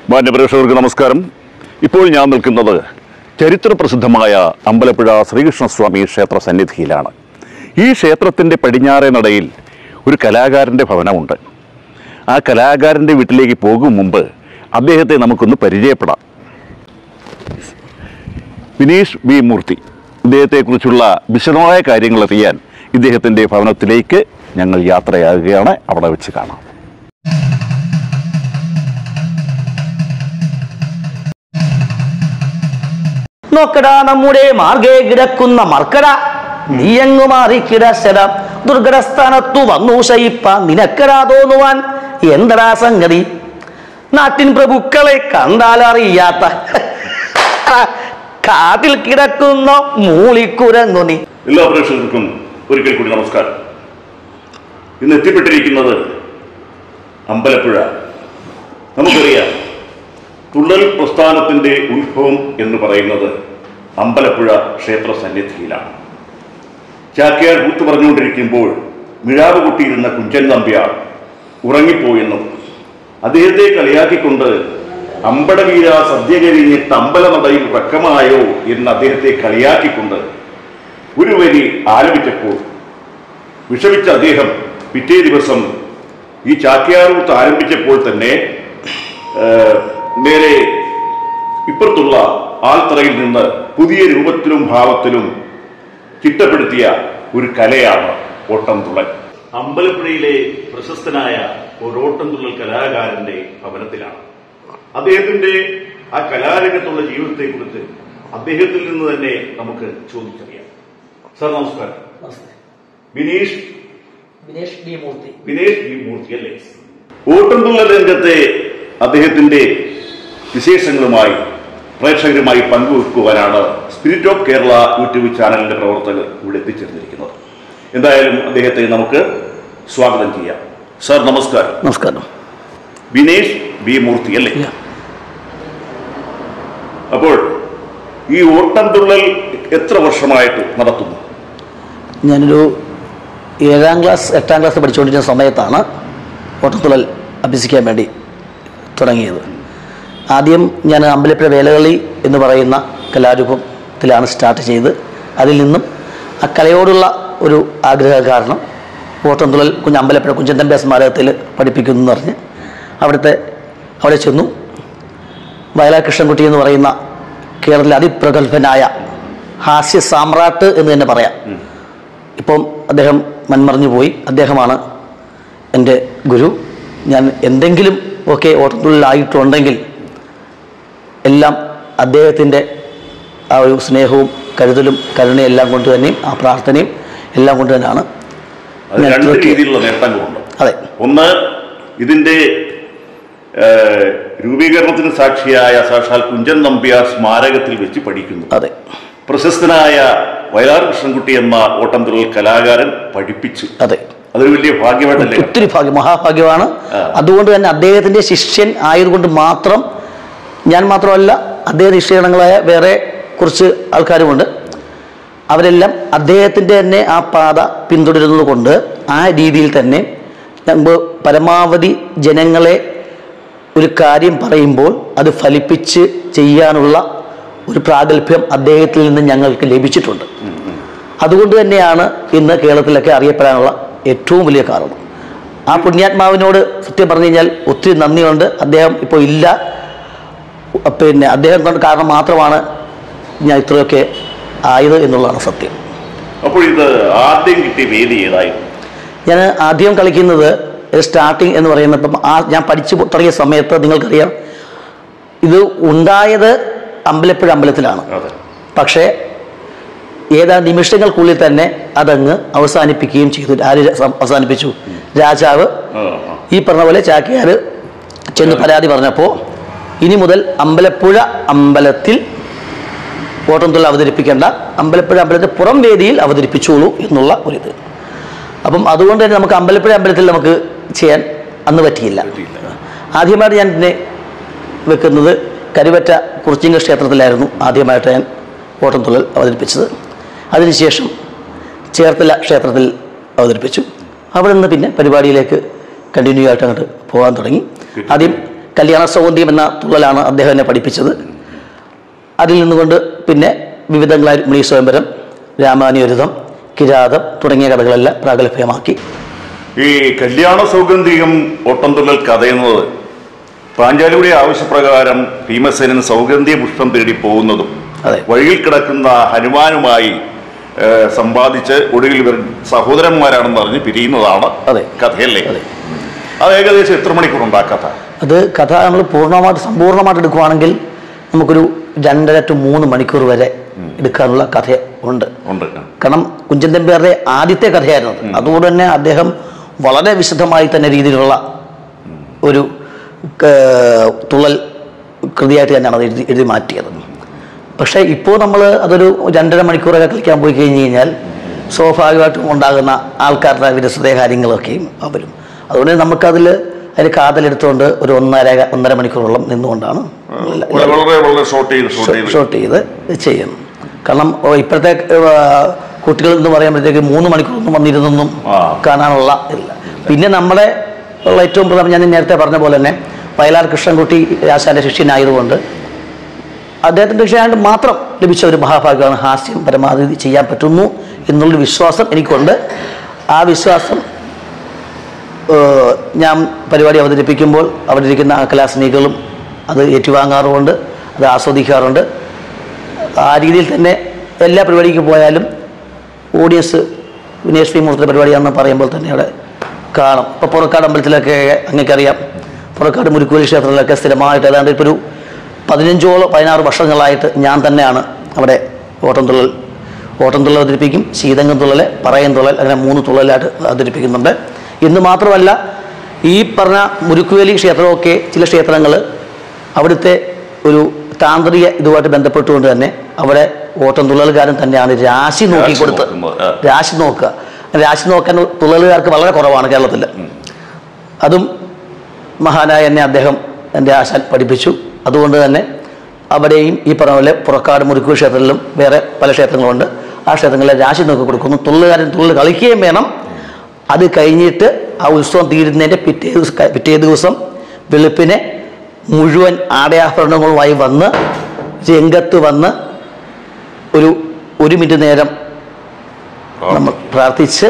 മാന്യപ്രേക്ഷകർക്ക് നമസ്കാരം ഇപ്പോൾ ഞാൻ നിൽക്കുന്നത് ചരിത്രപ്രസിദ്ധമായ അമ്പലപ്പുഴ ശ്രീകൃഷ്ണസ്വാമി ക്ഷേത്ര സന്നിധിയിലാണ് ഈ ക്ഷേത്രത്തിൻ്റെ പടിഞ്ഞാറേ നടയിൽ ഒരു കലാകാരൻ്റെ ഭവനമുണ്ട് ആ കലാകാരൻ്റെ വീട്ടിലേക്ക് പോകും മുമ്പ് അദ്ദേഹത്തെ നമുക്കൊന്ന് പരിചയപ്പെടാം വിനീഷ് വി മൂർത്തി ഇദ്ദേഹത്തെക്കുറിച്ചുള്ള വിശദമായ കാര്യങ്ങൾ അറിയാൻ ഇദ്ദേഹത്തിൻ്റെ ഭവനത്തിലേക്ക് ഞങ്ങൾ യാത്രയാകുകയാണ് അവിടെ വെച്ച് കാണാം നോക്കടാ നമ്മുടെ മാർഗേ കിടക്കുന്ന മർക്കട നീയങ്ങു മാറി കിടശര ദുർഘടസ്ഥാനത്തു വന്നു ശയിപ്പ നിനക്കടാ തോന്നുവാൻ എന്തടാ സംഗതി നാട്ടിൻ പ്രഭുക്കളെ കണ്ടാലറിയാത്ത കാട്ടിൽ കിടക്കുന്ന മൂളിക്കുരങ്ങു നീ എല്ലാ പ്രേക്ഷകർക്കും ഒരിക്കൽ കൂടി നമസ്കാരം ഇന്ന് എത്തിപ്പെട്ടിരിക്കുന്നത് അമ്പലപ്പുഴ നമുക്കറിയാം തുള്ളൽ പ്രസ്ഥാനത്തിൻ്റെ ഉത്ഭവം എന്ന് പറയുന്നത് അമ്പലപ്പുഴ ക്ഷേത്ര സന്നിധിയിലാണ് ചാക്യാർ കൂത്തു പറഞ്ഞുകൊണ്ടിരിക്കുമ്പോൾ മിഴാവ് കൊട്ടിയിരുന്ന കുഞ്ചൻ നമ്പ്യാർ ഉറങ്ങിപ്പോയെന്നും അദ്ദേഹത്തെ കളിയാക്കിക്കൊണ്ട് അമ്പടവീര സദ്യ കഴിഞ്ഞിട്ട് അമ്പലനടയിൽ ഉറക്കമായോ എന്ന് അദ്ദേഹത്തെ കളിയാക്കിക്കൊണ്ട് ഒരു വരി ആലപിച്ചപ്പോൾ വിഷമിച്ച അദ്ദേഹം പിറ്റേ ദിവസം ഈ ചാക്യാറൂത്ത് ആരംഭിച്ചപ്പോൾ തന്നെ ആ, നേരെ ഇപ്പുറത്തുള്ള ആൽത്തറയിൽ നിന്ന് പുതിയ രൂപത്തിലും ഭാവത്തിലും ചിട്ടപ്പെടുത്തിയ ഒരു കലയാണ് ഓട്ടംതുള്ളൽ അമ്പലപ്പുഴയിലെ പ്രശസ്തനായ ഒരു ഓട്ടംതുള്ളൽ കലാകാരന്റെ ഭവനത്തിലാണ് അദ്ദേഹത്തിന്റെ ആ കലാരംഗത്തുള്ള ജീവിതത്തെക്കുറിച്ച് അദ്ദേഹത്തിൽ നിന്ന് തന്നെ നമുക്ക് ചോദിച്ചറിയാം സാർ നമസ്കാരം ബിനീഷ് ദിനേഷ് ഡി മൂർത്തി വിനേഷ് വി മൂർത്തി അല്ലേ ഓട്ടംതുള്ളൽ രംഗത്തെ അദ്ദേഹത്തിന്റെ വിശേഷങ്ങളുമായി പ്രേക്ഷകരുമായി പങ്കുവെക്കുവാനാണ് സ്പിരിറ്റ് ഓഫ് കേരള യൂട്യൂബ് ചാനലിന്റെ പ്രവർത്തകർ ഇവിടെ എത്തിച്ചേർന്നിരിക്കുന്നത് എന്തായാലും അദ്ദേഹത്തെ നമുക്ക് സ്വാഗതം ചെയ്യാം സാർ നമസ്കാരം നമസ്കാരം വിനേഷ് വി മൂർത്തി അല്ലേ Yeah. അപ്പോൾ ഈ ഓട്ടംതുള്ളൽ എത്ര വർഷമായിട്ട് നടത്തുന്നു ഞാനൊരു ഏഴാം ക്ലാസ് എട്ടാം ക്ലാസ് പഠിച്ചുകൊണ്ടിരുന്ന സമയത്താണ് ഓട്ടത്തുള്ളൽ അഭ്യസിക്കാൻ വേണ്ടി തുടങ്ങിയത് ആദ്യം ഞാൻ അമ്പലപ്പുഴ വേലകളി എന്ന് പറയുന്ന കലാരൂപത്തിലാണ് സ്റ്റാർട്ട് ചെയ്ത് അതിൽ നിന്നും ആ കലയോടുള്ള ഒരു ആഗ്രഹം കാരണം ഓട്ടംതുള്ളൽ കുഞ്ഞ് അമ്പലപ്പുഴ കുഞ്ചന്തമ്പ സ്മാരകത്തിൽ പഠിപ്പിക്കുന്നു എന്ന് പറഞ്ഞ് അവിടുത്തെ അവിടെ ചെന്നു വയലാർ കൃഷ്ണൻകുട്ടി എന്ന് പറയുന്ന കേരളത്തിലെ അതിപ്രഗത്ഭനായ ഹാസ്യ സാമ്രാട്ട് എന്ന് തന്നെ പറയാം ഇപ്പം അദ്ദേഹം മൺമറഞ്ഞു പോയി അദ്ദേഹമാണ് എൻ്റെ ഗുരു ഞാൻ എന്തെങ്കിലും ഒക്കെ ഓട്ടത്തുള്ളിലായിട്ടുണ്ടെങ്കിൽ എല്ലാം അദ്ദേഹത്തിൻ്റെ ആ ഒരു സ്നേഹവും കരുതലും കരുണയും എല്ലാം കൊണ്ട് തന്നെയും ആ പ്രാർത്ഥനയും എല്ലാം കൊണ്ട് തന്നെയാണ് അത് ഞാൻ രണ്ട് ഇത്രയൊക്കെ- രീതിയിലുള്ള നേട്ടങ്ങളുണ്ട് അതെ ഒന്ന് ഇതിന്റെ ഏഹ്, രൂപീകരണത്തിന് സാക്ഷിയായ സാക്ഷാൽ കുഞ്ചൻ നമ്പ്യാർ സ്മാരകത്തിൽ വെച്ച് പഠിക്കുന്നു അതെ പ്രശസ്തനായ വയലാർ കൃഷ്ണൻകുട്ടി എന്ന ഓട്ടംതുള്ളൽ കലാകാരൻ പഠിപ്പിച്ചു അതെ അതൊരു വലിയ ഭാഗ്യമായിട്ടല്ലേ ഒത്തിരി ഭാഗ്യം മഹാഭാഗ്യമാണ് ആ. അതുകൊണ്ട് തന്നെ അദ്ദേഹത്തിന്റെ ശിഷ്യൻ ആയതുകൊണ്ട് മാത്രം ഞാൻ മാത്രമല്ല അദ്ദേഹ നിശ്ചയങ്ങളായ വേറെ കുറച്ച് ആൾക്കാരുമുണ്ട് അവരെല്ലാം അദ്ദേഹത്തിൻ്റെ തന്നെ ആ പാത പിന്തുടരുന്നത് കൊണ്ട് ആ രീതിയിൽ തന്നെ നമ്മൾ പരമാവധി ജനങ്ങളെ ഒരു കാര്യം പറയുമ്പോൾ അത് ഫലിപ്പിച്ച് ചെയ്യാനുള്ള ഒരു പ്രാഗൽഭ്യം അദ്ദേഹത്തിൽ നിന്ന് ഞങ്ങൾക്ക് ലഭിച്ചിട്ടുണ്ട് അതുകൊണ്ട് തന്നെയാണ് ഇന്ന് കേരളത്തിലൊക്കെ അറിയപ്പെടാനുള്ള ഏറ്റവും വലിയ കാരണം ആ പുണ്യാത്മാവിനോട് സത്യം പറഞ്ഞു കഴിഞ്ഞാൽ ഒത്തിരി നന്ദിയുണ്ട് അദ്ദേഹം ഇപ്പോൾ ഇല്ല പിന്നെ അദ്ദേഹം കൊണ്ട് കാരണം മാത്രമാണ് ഞാൻ ഇത്രയൊക്കെ ആയത് എന്നുള്ളതാണ് സത്യം അപ്പോൾ ഇത് ആദ്യം കിട്ടിയ വേദി ഏതായിരുന്നു ഞാൻ ആദ്യം കളിക്കുന്നത് സ്റ്റാർട്ടിങ് എന്ന് പറയുന്നത് ഇപ്പം ആ ഞാൻ പഠിച്ചു തുടങ്ങിയ സമയത്ത് നിങ്ങൾക്കറിയാം ഇത് ഉണ്ടായത് അമ്പലപ്പുഴ അമ്പലത്തിലാണ് അതെ പക്ഷേ ഏതാനും നിമിഷങ്ങൾക്കുള്ളിൽ തന്നെ അതങ്ങ് അവസാനിപ്പിക്കുകയും ചെയ്തു ആര് സം- അവസാനിപ്പിച്ചു രാജാവ് ആ, ആ. ഈ പറഞ്ഞ പോലെ ചാക്യാർ ചെന്ന് പരാതി പറഞ്ഞപ്പോൾ ഇനി മുതൽ അമ്പലപ്പുഴ അമ്പലത്തിൽ ഓട്ടംതുള്ള അവതരിപ്പിക്കേണ്ട അമ്പലപ്പുഴ അമ്പലത്തിൽ പുറം വേദിയിൽ അവതരിപ്പിച്ചോളൂ എന്നുള്ള ഒരിത് അപ്പം അതുകൊണ്ട് തന്നെ നമുക്ക് അമ്പലപ്പുഴ അമ്പലത്തിൽ നമുക്ക് ചെയ്യാൻ അന്ന് പറ്റിയില്ല പറ്റിയില്ല. ആദ്യമായിട്ട് ഞാൻ പിന്നെ വെക്കുന്നത് കരുവറ്റ കുറിച്ചിങ്ക ക്ഷേത്രത്തിലായിരുന്നു ആദ്യമായിട്ട് ഞാൻ ഓട്ടംതുള്ളൽ അവതരിപ്പിച്ചത് അതിനുശേഷം ചേർത്തല ക്ഷേത്രത്തിൽ അവതരിപ്പിച്ചു അവിടെ നിന്ന് പിന്നെ പരിപാടിയിലേക്ക് കണ്ടിന്യൂ ആയിട്ട് അങ്ങോട്ട് പോകാൻ തുടങ്ങി ആദ്യം കല്യാണ സൗന്ദര്യം എന്ന തുള്ളലാണ് അദ്ദേഹം എന്നെ പഠിപ്പിച്ചത് അതിൽ നിന്നുകൊണ്ട് പിന്നെ വിവിധങ്ങളായ മണി സ്വയംവരം രാമാനുരുതം കിരാതം തുടങ്ങിയ കഥകളെല്ലാം പ്രാഗൽഭ്യമാക്കി ഈ കല്യാണ സൗഗന്ധികം ഓട്ടംതുള്ളൽ കഥയുന്നത് പാഞ്ചാലിയുടെ ആവശ്യപ്രകാരം ഭീമസേനൻ സൗഗന്ധിക പുഷ്പം തേടി പോകുന്നതും അതെ. വഴിയിൽ കിടക്കുന്ന ഹനുമാനുമായി ഏ, സമ്പാദിച്ച് ഒടുവിൽ ഇവർ സഹോദരന്മാരാണെന്ന് അറിഞ്ഞ് പിരിയുന്നതാണ് അതെ. കഥയല്ലേ അതെ. അത് ഏകദേശം എത്ര മണിക്കൂറുണ്ട് ആ കഥ അത് കഥ നമ്മൾ പൂർണ്ണമായിട്ട് സമ്പൂർണ്ണമായിട്ട് എടുക്കുവാണെങ്കിൽ നമുക്കൊരു രണ്ടര ടു മൂന്ന് മണിക്കൂർ വരെ എടുക്കാനുള്ള കഥ ഉണ്ട് ഉണ്ട് കാരണം കുഞ്ചൻ തമ്പിയാരുടെ ആദ്യത്തെ കഥയായിരുന്നു അത്. അതുകൊണ്ട് തന്നെ അദ്ദേഹം വളരെ വിശദമായി തന്നെ രീതിയിലുള്ള ഒരു ഏർ, തുള്ളൽ കൃതിയായിട്ട് തന്നെയാണ് അത് എഴുതി എഴുതി മാറ്റിയത് പക്ഷേ ഇപ്പോൾ നമ്മൾ അതൊരു രണ്ടര മണിക്കൂറൊക്കെ കളിക്കാൻ പോയി കഴിഞ്ഞ് കഴിഞ്ഞാൽ സ്വാഭാവികമായിട്ടും ഉണ്ടാകുന്ന ആൾക്കാരുടെ വിരസത കാര്യങ്ങളൊക്കെയും വരും അതുകൊണ്ട് നമുക്കതിൽ അതിന് കാതലെടുത്തുകൊണ്ട് ഒരു ഒന്നര ഒന്നര മണിക്കൂറോളം നിന്നുകൊണ്ടാണ് വളരെ വളരെ വളരെ ഷോർട്ട് ചെയ്ത് ഷോർട്ട് ചെയ്ത് ഷോട്ട് ചെയ്ത് ചെയ്യുന്നു കാരണം ഓ, ഇപ്പോഴത്തെ ഏർ, കുട്ടികൾ എന്ന് പറയുമ്പോഴത്തേക്ക് മൂന്ന് മണിക്കൂറൊന്നും വന്നിരുന്നൊന്നും ആ. കാണാനുള്ള ഇല്ല പിന്നെ നമ്മുടെ ഉള്ള ഏറ്റവും പ്രധാനം ഞാൻ നേരത്തെ പറഞ്ഞ പോലെ തന്നെ വയലാർ കൃഷ്ണൻകുട്ടി രാശാന്റെ ശിഷ്യനായതുകൊണ്ട് അദ്ദേഹത്തിൻ്റെ ശിഷ്യനായിട്ട് മാത്രം ലഭിച്ച ഒരു മഹാഭാഗ്യമാണ് ഹാസ്യം പരമാവധി ചെയ്യാൻ പറ്റുന്നു എന്നുള്ളൊരു വിശ്വാസം എനിക്കുണ്ട് ആ വിശ്വാസം ഏഹ്, ഞാൻ പരിപാടി അവതരിപ്പിക്കുമ്പോൾ അവിടെ ഇരിക്കുന്ന ആ കലാസ്നേഹികളും അത് ഏറ്റുവാങ്ങാറുമുണ്ട് അത് ആസ്വദിക്കാറുണ്ട് ആ രീതിയിൽ തന്നെ എല്ലാ പരിപാടിക്ക് പോയാലും ഓഡിയൻസ് വിനേഷ് പി മൂർത്തിയുടെ പരിപാടിയാണെന്ന് പറയുമ്പോൾ തന്നെ അവിടെ കാണും ഇപ്പോൾ പുറക്കാട് അമ്പലത്തിലൊക്കെ അങ്ങേക്കറിയാം പുറക്കാട് മുരുക്കുവലി ക്ഷേത്രത്തിലൊക്കെ സ്ഥിരമായിട്ട് ഏതാണ്ട് ഇപ്പോൾ ഒരു പതിനഞ്ചോളം പതിനാറ് വർഷങ്ങളായിട്ട് ഞാൻ തന്നെയാണ് അവിടെ ഓട്ടംതുള്ളൽ ഓട്ടംതുള്ളൽ അവതരിപ്പിക്കും ശീതങ്കം തുള്ളൽ പറയം തുള്ളൽ അങ്ങനെ മൂന്ന് തുള്ളലായിട്ട് അവതരിപ്പിക്കുന്നുണ്ട് ഇന്ന് മാത്രമല്ല ഈ പറഞ്ഞ മുരുക്കുവേലി ക്ഷേത്രമൊക്കെ ചില ക്ഷേത്രങ്ങൾ അവിടുത്തെ ഒരു താന്ത്രിക ഇതുമായിട്ട് ബന്ധപ്പെട്ടുകൊണ്ട് തന്നെ അവിടെ ഓട്ടം തുള്ളലുകാരൻ തന്നെയാണ് രാശി നോക്കി കൊടുത്ത് നോക്കുന്നത്, ആ. രാശി നോക്കുക രാശി നോക്കാൻ തുള്ളലുകാർക്ക് വളരെ കുറവാണ് കേരളത്തിൽ അതും മഹാനായ എന്നെ അദ്ദേഹം എൻ്റെ ആശാൻ പഠിപ്പിച്ചു അതുകൊണ്ട് തന്നെ അവിടെയും ഈ പറഞ്ഞ പോലെ പുറക്കാട് മുരുക്കു ക്ഷേത്രത്തിലും വേറെ പല ക്ഷേത്രങ്ങളുണ്ട് ആ ക്ഷേത്രങ്ങളിലെ രാശി നോക്കി കൊടുക്കുന്നു തുള്ളുകാരൻ തുള്ളൽ കളിക്കുകയും വേണം അത് കഴിഞ്ഞിട്ട് ആ ഉത്സവം തീരുന്നതിൻ്റെ പിറ്റേ ദിവസം പിറ്റേ ദിവസം വെളുപ്പിനെ മുഴുവൻ ആടയാഭരണങ്ങളുമായി വന്ന് രംഗത്ത് വന്ന് ഒരു ഒരു മിനിറ്റ് നേരം നമ്മൾ പ്രാർത്ഥിച്ച്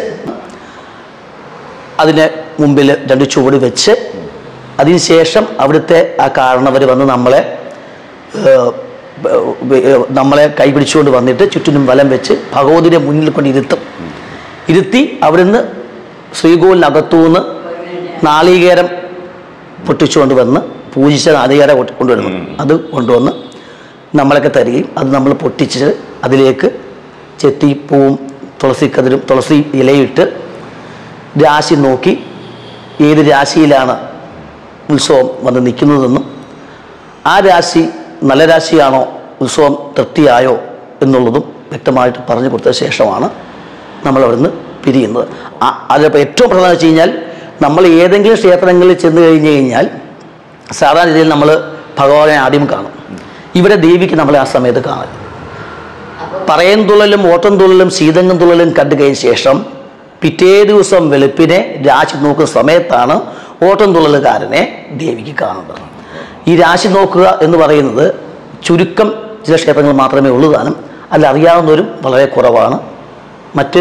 അതിന് മുമ്പിൽ രണ്ട് ചുവട് വെച്ച് അതിനുശേഷം അവിടുത്തെ ആ കാരണവർ വന്ന് നമ്മളെ ഏഹ്, ഏഹ്, നമ്മളെ കൈപിടിച്ചുകൊണ്ട് വന്നിട്ട് ചുറ്റിനും വലം വെച്ച് ഭഗവതിനെ മുന്നിൽ കൊണ്ട് ഇരുത്തും ഇരുത്തി അവിടുന്ന് ശ്രീകോവിലിനകത്തുനിന്ന് നാളികേരം പൊട്ടിച്ചുകൊണ്ട് വന്ന് പൂജിച്ച നാളികേരം കൊണ്ട് കൊണ്ടുവരുന്നു അത് കൊണ്ടുവന്ന് നമ്മളൊക്കെ തരികയും അത് നമ്മൾ പൊട്ടിച്ച് അതിലേക്ക് ചെത്തിപ്പൂവും തുളസിക്കതിരും തുളസി ഇലയിട്ട് രാശി നോക്കി ഏത് രാശിയിലാണ് ഉത്സവം വന്ന് നിൽക്കുന്നതെന്നും ആ രാശി നല്ല രാശിയാണോ ഉത്സവം തൃപ്തിയായോ എന്നുള്ളതും വ്യക്തമായിട്ട് പറഞ്ഞു കൊടുത്ത ശേഷമാണ് നമ്മൾ അവിടുന്ന് പിരിയുന്നത് ആ അതിലിപ്പോൾ ഏറ്റവും പ്രധാനം വെച്ച് കഴിഞ്ഞാൽ നമ്മൾ ഏതെങ്കിലും ക്ഷേത്രങ്ങളിൽ ചെന്ന് കഴിഞ്ഞ് കഴിഞ്ഞാൽ സാധാരണ രീതിയിൽ നമ്മൾ ഭഗവാനെ ആദ്യം കാണും ഇവിടെ ദേവിക്ക് നമ്മളെ ആ സമയത്ത് കാണും പറയൻ തുള്ളലും ഓട്ടം തുള്ളലും ശീതങ്കം തുള്ളലും കണ്ടു കഴിഞ്ഞ ശേഷം പിറ്റേ ദിവസം വെളുപ്പിനെ രാശി നോക്കുന്ന സമയത്താണ് ഓട്ടം തുള്ളലുകാരനെ ദേവിക്ക് കാണുന്നത് ഈ രാശി നോക്കുക എന്ന് പറയുന്നത് ചുരുക്കം ചില ക്ഷേത്രങ്ങൾ മാത്രമേ ഉള്ളൂ താനും അല്ല അറിയാവുന്നവരും വളരെ കുറവാണ് മറ്റ്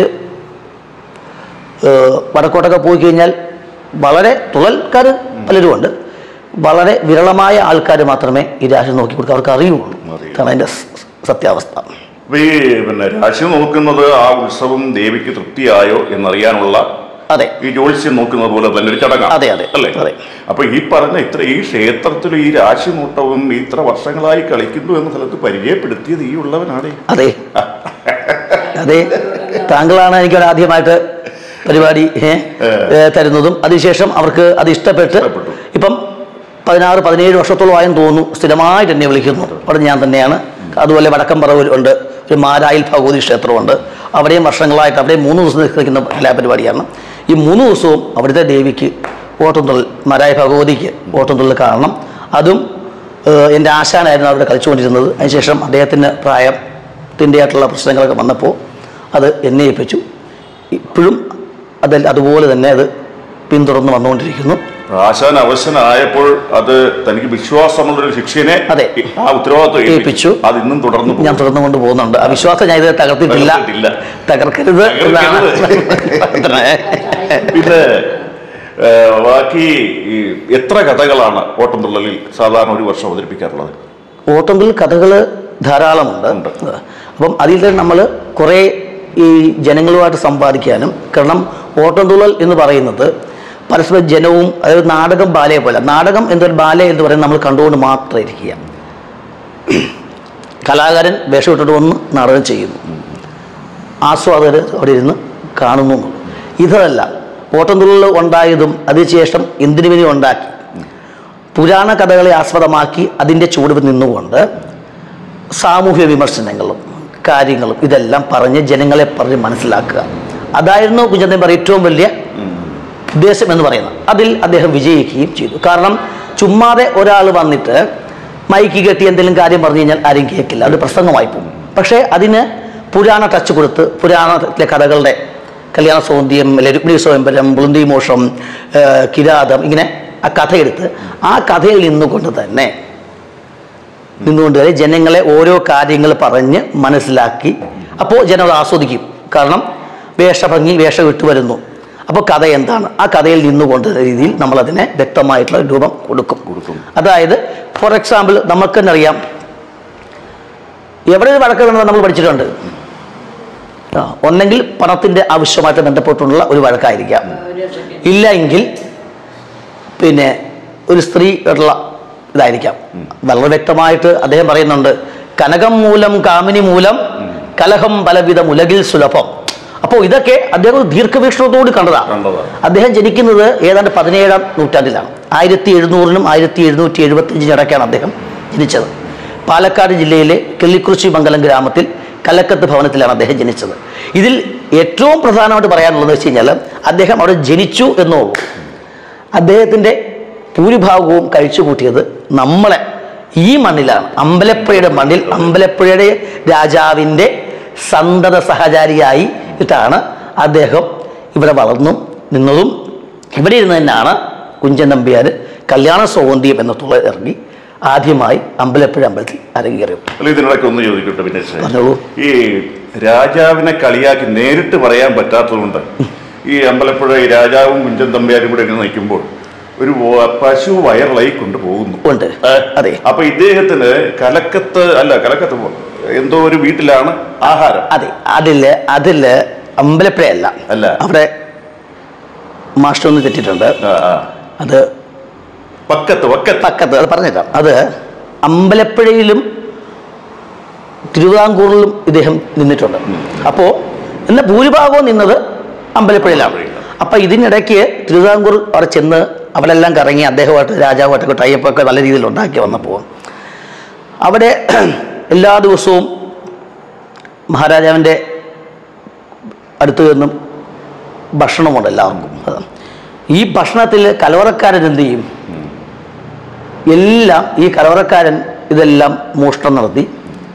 ഏഹ്, വടക്കോട്ടൊക്കെ പോയി കഴിഞ്ഞാൽ വളരെ തുള്ളൽക്കാർ പലരുമുണ്ട് വളരെ വിരളമായ ആൾക്കാർ മാത്രമേ ഈ രാശി നോക്കി കൊടുക്കുക അവർക്ക് അറിയുള്ളൂ അറിയൂ. അതാണ് അതിൻ്റെ സ- സത്യാവസ്ഥ അപ്പൊ ഈ പിന്നെ രാശി നോക്കുന്നത് ആ ഉത്സവം ദേവിക്ക് തൃപ്തിയായോ എന്നറിയാനുള്ള അതെ ഈ ജ്യോത്സ്യം നോക്കുന്നത് പോലെ തന്നെ ഒരു ചടങ്ങാണ് അതെ, അതെ, അല്ലേ അതെ. അപ്പൊ ഈ പറഞ്ഞ ഇത്ര ഈ ക്ഷേത്രത്തിൽ ഈ രാശി നോട്ടവും ഇത്ര വർഷങ്ങളായി കളിക്കുന്നു എന്ന സ്ഥലത്ത് പരിചയപ്പെടുത്തിയത് ഈ ഉള്ളവനാണ് അതെ അതെ താങ്കളാണ് എനിക്ക് ആദ്യമായിട്ട് പരിപാടി ഏ, ഏ, തരുന്നതും അതിനുശേഷം അവർക്ക് അത് ഇഷ്ടപ്പെട്ട് ഇഷ്ടപ്പെട്ടു. ഇപ്പം പതിനാറ് പതിനേഴ് വർഷത്തോളം ആയെന്ന് തോന്നുന്നു സ്ഥിരമായിട്ട് എന്നെ വിളിക്കുന്നു അവിടെ ഞാൻ തന്നെയാണ് അതുപോലെ വടക്കംപറവൂർ ഉണ്ട് ഒരു മാരായിൽ ഭഗവതി ക്ഷേത്രമുണ്ട് അവിടെയും വർഷങ്ങളായിട്ട് അവിടെ മൂന്ന് ദിവസം നിൽക്കുന്ന കലാപരിപാടിയാണ് ഈ മൂന്ന് ദിവസവും അവിടുത്തെ ദേവിക്ക് ഓട്ടംതുള്ളൽ മാരായ ഭഗവതിക്ക് ഓട്ടംതുള്ളൽ കാണണം അതും ഏഹ്, എൻ്റെ ആശാനായിരുന്നു അവിടെ കളിച്ചുകൊണ്ടിരുന്നത് അതിനുശേഷം അദ്ദേഹത്തിന് പ്രായത്തിൻ്റെ ആയിട്ടുള്ള പ്രശ്നങ്ങളൊക്കെ വന്നപ്പോൾ അത് എന്നെ ഏൽപ്പിച്ചു ഇപ്പോഴും അതിൽ അതുപോലെ തന്നെ അത് പിന്തുടർന്ന് വന്നുകൊണ്ടിരിക്കുന്നു ആശാൻ അവശനായപ്പോൾ അത് തനിക്ക് വിശ്വാസമുള്ള ഒരു ശിക്ഷനെ അതെ. ആ ഉത്തരവാദിത്വം ഏൽപ്പിച്ചു. ഏൽപ്പിച്ചു അത് ഇന്നും തുടർന്നു ഞാൻ തുടർന്നു കൊണ്ട് പോകുന്നുണ്ട് ആ വിശ്വാസം ഞാൻ ഇത് തകർത്തിട്ടില്ല തകർത്തിട്ടില്ല. തകർക്കരുത് എന്നാണ് പിന്നെ ഏഹ്, ബാക്കി ഈ എത്ര കഥകളാണ് ഓട്ടംതുള്ളലിൽ സാധാരണ ഒരു വർഷം അവതരിപ്പിക്കാറുള്ളത് ഓട്ടംതുള്ളൽ കഥകൾ ധാരാളമുണ്ട് ഉണ്ട്. അപ്പം അതിൽ തന്നെ നമ്മൾ കുറേ ഈ ജനങ്ങളുമായിട്ട് സമ്പാദിക്കാനും കാരണം ഓട്ടംതുള്ളൽ എന്ന് പറയുന്നത് പരസ്പരം ജനവും അതായത് നാടകം ബാലയെ പോലെ നാടകം എന്നൊരു ബാല എന്ന് പറയുന്നത് നമ്മൾ കണ്ടുകൊണ്ട് മാത്രം ഇരിക്കുക കലാകാരൻ വേഷം ഇട്ടിട്ട് വന്ന് നാടകം ചെയ്യുന്നു ആസ്വാദകർ അവിടെ ഇരുന്ന് കാണുന്നു എന്നുള്ളൂ. ഇതല്ല ഓട്ടംതുള്ളൽ ഉണ്ടായതും അതിനുശേഷം എന്തിനു വേണ്ടി ഉണ്ടാക്കി പുരാണ കഥകളെ ആസ്പദമാക്കി അതിൻ്റെ ചുവട് നിന്നുകൊണ്ട് സാമൂഹ്യ വിമർശനങ്ങളും കാര്യങ്ങളും ഇതെല്ലാം പറഞ്ഞ് ജനങ്ങളെ പറഞ്ഞ് മനസ്സിലാക്കുക അതായിരുന്നു കുഞ്ഞന്തൻ പറ ഏറ്റവും വലിയ ഉദ്ദേശം എന്ന് പറയുന്നത് അതിൽ അദ്ദേഹം വിജയിക്കുകയും ചെയ്തു കാരണം ചുമ്മാതെ ഒരാൾ വന്നിട്ട് മൈക്ക് കെട്ടി എന്തെങ്കിലും കാര്യം പറഞ്ഞു കഴിഞ്ഞാൽ ആരും കേൾക്കില്ല അത് പ്രസംഗമായി പോകും പക്ഷേ അതിന് പുരാണ ടച്ച് കൊടുത്ത് പുരാണത്തിലെ കഥകളുടെ കല്യാണ സൗന്ദര്യം രുക്മിണി സ്വയംവരം ബുളുന്തി മോഷം ഏഹ്, കിരാതം ഇങ്ങനെ ആ കഥയെടുത്ത് ആ കഥയിൽ നിന്നുകൊണ്ട് തന്നെ നിന്നുകൊണ്ട് തന്നെ ജനങ്ങളെ ഓരോ കാര്യങ്ങൾ പറഞ്ഞ് മനസ്സിലാക്കി അപ്പോൾ ജനങ്ങൾ ആസ്വദിക്കും കാരണം വേഷഭംഗി വേഷം ഇട്ട് വരുന്നു അപ്പോൾ കഥ എന്താണ് ആ കഥയിൽ നിന്നുകൊണ്ട് രീതിയിൽ നമ്മളതിനെ വ്യക്തമായിട്ടുള്ള രൂപം കൊടുക്കും കൊടുക്കും. അതായത് ഫോർ എക്സാമ്പിൾ നമുക്ക് തന്നെ അറിയാം എവിടെ ഒരു വഴക്ക് നടന്നത് നമ്മൾ പഠിച്ചിട്ടുണ്ട് ആ, ഒന്നെങ്കിൽ പണത്തിൻ്റെ ആവശ്യമായിട്ട് ബന്ധപ്പെട്ടുള്ള ഒരു വഴക്കായിരിക്കാം ഇല്ല എങ്കിൽ പിന്നെ ഒരു സ്ത്രീ ആയിട്ടുള്ള ഇതായിരിക്കാം വളരെ വ്യക്തമായിട്ട് അദ്ദേഹം പറയുന്നുണ്ട് കനകം മൂലം കാമിനി മൂലം കലഹം പലവിധം ഉലകിൽ സുലഭം അപ്പോൾ ഇതൊക്കെ അദ്ദേഹം ഒരു ദീർഘവീക്ഷണത്തോട് കണ്ടതാണ് കണ്ടതാണ്. അദ്ദേഹം ജനിക്കുന്നത് ഏതാണ്ട് പതിനേഴാം നൂറ്റാണ്ടിലാണ് ആയിരത്തി എഴുന്നൂറിനും ആയിരത്തി എഴുന്നൂറ്റി എഴുപത്തിയഞ്ചിനും ഇടയ്ക്കാണ് അദ്ദേഹം ജനിച്ചത് പാലക്കാട് ജില്ലയിലെ കിള്ളിക്കുറിച്ചി മംഗലം ഗ്രാമത്തിൽ കലക്കത്ത് ഭവനത്തിലാണ് അദ്ദേഹം ജനിച്ചത് ഇതിൽ ഏറ്റവും പ്രധാനമായിട്ട് പറയാനുള്ളത് വെച്ച് കഴിഞ്ഞാൽ അദ്ദേഹം അവിടെ ജനിച്ചു എന്നുള്ളൂ അദ്ദേഹത്തിൻ്റെ ഭൂരിഭാഗവും കഴിച്ചു കൂട്ടിയത് നമ്മളെ ഈ മണ്ണിലാണ് അമ്പലപ്പുഴയുടെ മണ്ണിൽ അമ്പലപ്പുഴയുടെ രാജാവിൻ്റെ സന്തത സഹചാരിയായി ഇട്ടാണ് അദ്ദേഹം ഇവിടെ വളർന്നു നിന്നതും ഇവിടെ ഇരുന്ന് തന്നെയാണ് കുഞ്ചൻ നമ്പ്യാർ കല്യാണ സൗന്ദര്യം എന്ന തുള ഇറങ്ങി ആദ്യമായി അമ്പലപ്പുഴ അമ്പലത്തിൽ അരങ്ങേറിയത് അല്ല ഇതിനിടയ്ക്ക് ഒന്ന് ചോദിക്കട്ടെ പിന്നെ പറഞ്ഞോളൂ. ഈ രാജാവിനെ കളിയാക്കി നേരിട്ട് പറയാൻ പറ്റാത്തതുകൊണ്ട് ഈ അമ്പലപ്പുഴ ഈ രാജാവും കുഞ്ചൻ തമ്പ്യാരും കൂടെ ഇങ്ങനെ നിൽക്കുമ്പോൾ ഒരു വ- പശു വയറിളായി കൊണ്ടുപോകുന്നു ഉണ്ട് ഏ? അതെ അപ്പൊ ഇദ്ദേഹത്തിന് കലക്കത്ത് അല്ല കലക്കത്ത് പോ- എന്തോ ഒരു വീട്ടിലാണ് ആഹാരം അതെ അതില് അതില് അമ്പലപ്പുഴയല്ല അല്ല. അവിടെ മാസ്റ്റർ ഒന്ന് തെറ്റിട്ടുണ്ട് ആ, ആ. അത് പക്കത്ത് വക്കത്ത് പക്കത്ത് അത് പറഞ്ഞുതരാം അത് അമ്പലപ്പുഴയിലും തിരുവിതാംകൂറിലും ഇദ്ദേഹം നിന്നിട്ടുണ്ട് അപ്പോൾ എന്നാൽ ഭൂരിഭാഗവും നിന്നത് അമ്പലപ്പുഴയിലാണ് അപ്പം ഇതിനിടയ്ക്ക് തിരുവിതാംകൂർ അവിടെ ചെന്ന് അവരെല്ലാം കറങ്ങി അദ്ദേഹമായിട്ട് രാജാവുമായിട്ടൊക്കെ ടൈപ്പൊക്കെ നല്ല രീതിയിൽ ഉണ്ടാക്കി വന്നപ്പോൾ അവിടെ എല്ലാ ദിവസവും മഹാരാജാവിൻ്റെ അടുത്ത് നിന്നും ഭക്ഷണമുണ്ട് എല്ലാവർക്കും അത് ഈ ഭക്ഷണത്തിൽ കലവറക്കാരൻ എന്ത് ചെയ്യും എല്ലാം ഈ കലവറക്കാരൻ ഇതെല്ലാം മോഷണം നടത്തി